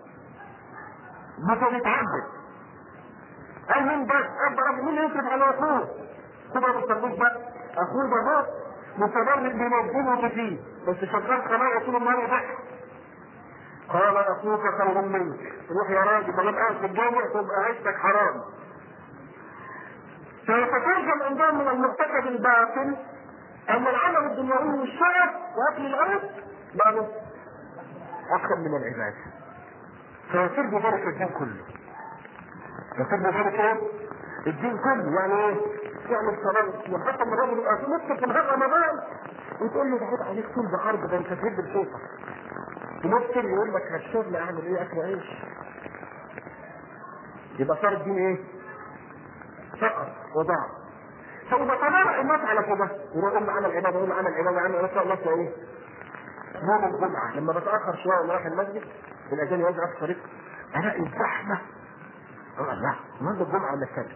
مثلا يتعبد قال مين بس ابدا راجل مين يصرف على اخوه كده ما بتسموش بقى اخوه ده هو متبرد بموجوده فيه بس شغال قناه طول النهار يضحك قال اخوك خير منك روح يا راجل ما دام قاعد في الجامع تبقى عيشتك حرام فيتترجم عندهم من المعتقد الباطل ان العمل الدنيوي والشرف واكل الارض بعده اكثر من العباده فيصير بذلك الدين كله يصير بذلك ايه؟ الدين كله يعني ايه؟ يعني الصلاه وحتى لما الراجل يبقى في نص في نهار رمضان وتقول له ده عليك طول بعرض ده انت تهد بصوتك تمثل يقول لك هالشغل اعمل ايه اكل عيش يبقى صار الدين ايه؟ فقط وضاع فاذا تبارك الناس على كده يروح يقول عمل عباده يقول عمل عباده عمل عباده الله ايه؟ يوم الجمعه لما بتاخر شويه وانا رايح المسجد الاذان يوزع في الطريق الاقي الزحمه لا النهارده الجمعه ولا السبت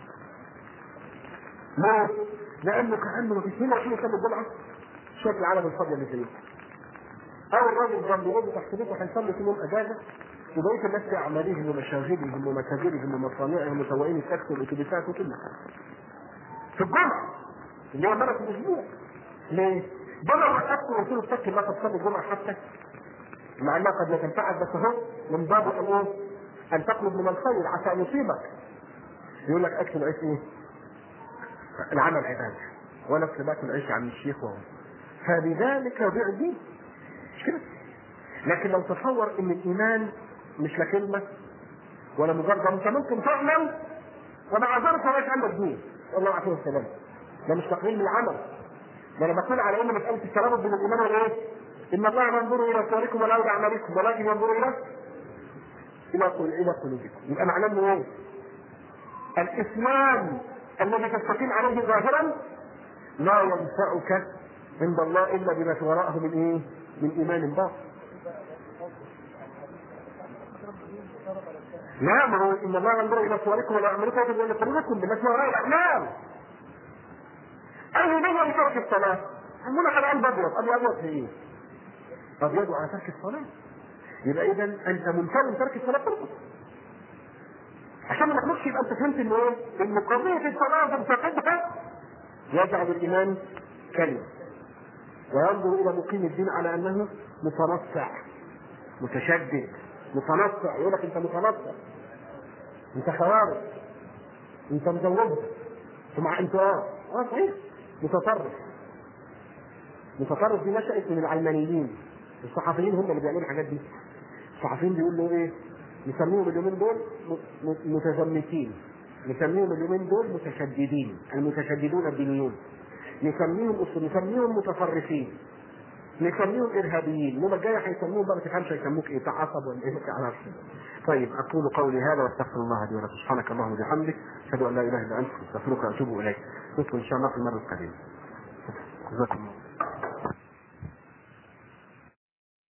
ليه؟ لانه كانه ما فيش هنا عشان يصلي الجمعه شوف العالم الفاضيه اللي زيه او الراجل كان بيقول تحت بيته هيصلي في يوم اجازه وبقيه الناس في اعمالهم ومشاغلهم ومتاجرهم ومصانعهم وسواقين التاكسي والاتوبيسات وكله في الجمعه اللي هي مره في الاسبوع ليه؟ ده لو وقفت وقلت له اتقي الله تصلي الجمعه حتى مع انها قد لا تنفعك بس اهو من باب ان ايه؟ ان تطلب من الخير عسى ان يصيبك يقول لك اكل العيش ايه؟ العمل عباده وانا في باكل عيش عن الشيخ وهو فبذلك يضيع الدين مش كده؟ لكن لو تصور ان الايمان مش لا كلمه ولا مجرد انت ممكن تعمل ومع ذلك ما عندك دين الله عليه السلام ده مش تقليل من العمل ده انا بقول على ان مساله الترابط بين الايمان والايه؟ ان الله لا ينظر الى صوركم ولا الى اعمالكم ولكن ينظر الى الى الى قلوبكم يبقى معناه انه ايه؟ الاسلام الذي تستقيم عليه ظاهرا لا ينفعك عند الله الا بما في وراءه من ايه؟ من ايمان باطل. لا ما هو ان الله ينظر الى صوركم ولا اعمالكم وينظر الى قلوبكم بما في وراء الاعمال. اي نظر ترك الصلاه؟ عمونا على قلب ابيض، ابيض ابيض في ايه؟ ابيض على ترك الصلاه. يبقى اذا انت منكر ترك الصلاه تركه. عشان ما تخرجش يبقى انت فهمت ان ايه؟ ان قضيه الصلاه تنتقدها يجعل الايمان كلمه. وينظر الى مقيم الدين على انه متنصع متشدد متنصع يقول لك انت متنصع انت خوارج انت مزوجها مع انت اه اه صحيح متطرف متطرف دي نشأت من العلمانيين الصحفيين هم اللي بيعملوا الحاجات دي الصحفيين بيقولوا ايه نسميهم اليومين دول متزمتين نسميهم اليومين دول متشددين المتشددون الدينيون نسميهم نسميهم متطرفين نسميهم ارهابيين اليوم الجاي هيسموهم بقى ما تفهمش هيسموك ايه تعصب ولا ايه ما تعرفش طيب اقول قولي هذا واستغفر الله لي ولكم سبحانك اللهم وبحمدك اشهد ان لا اله الا انت استغفرك واتوب اليك نكمل ان شاء الله في المره القادمه جزاكم الله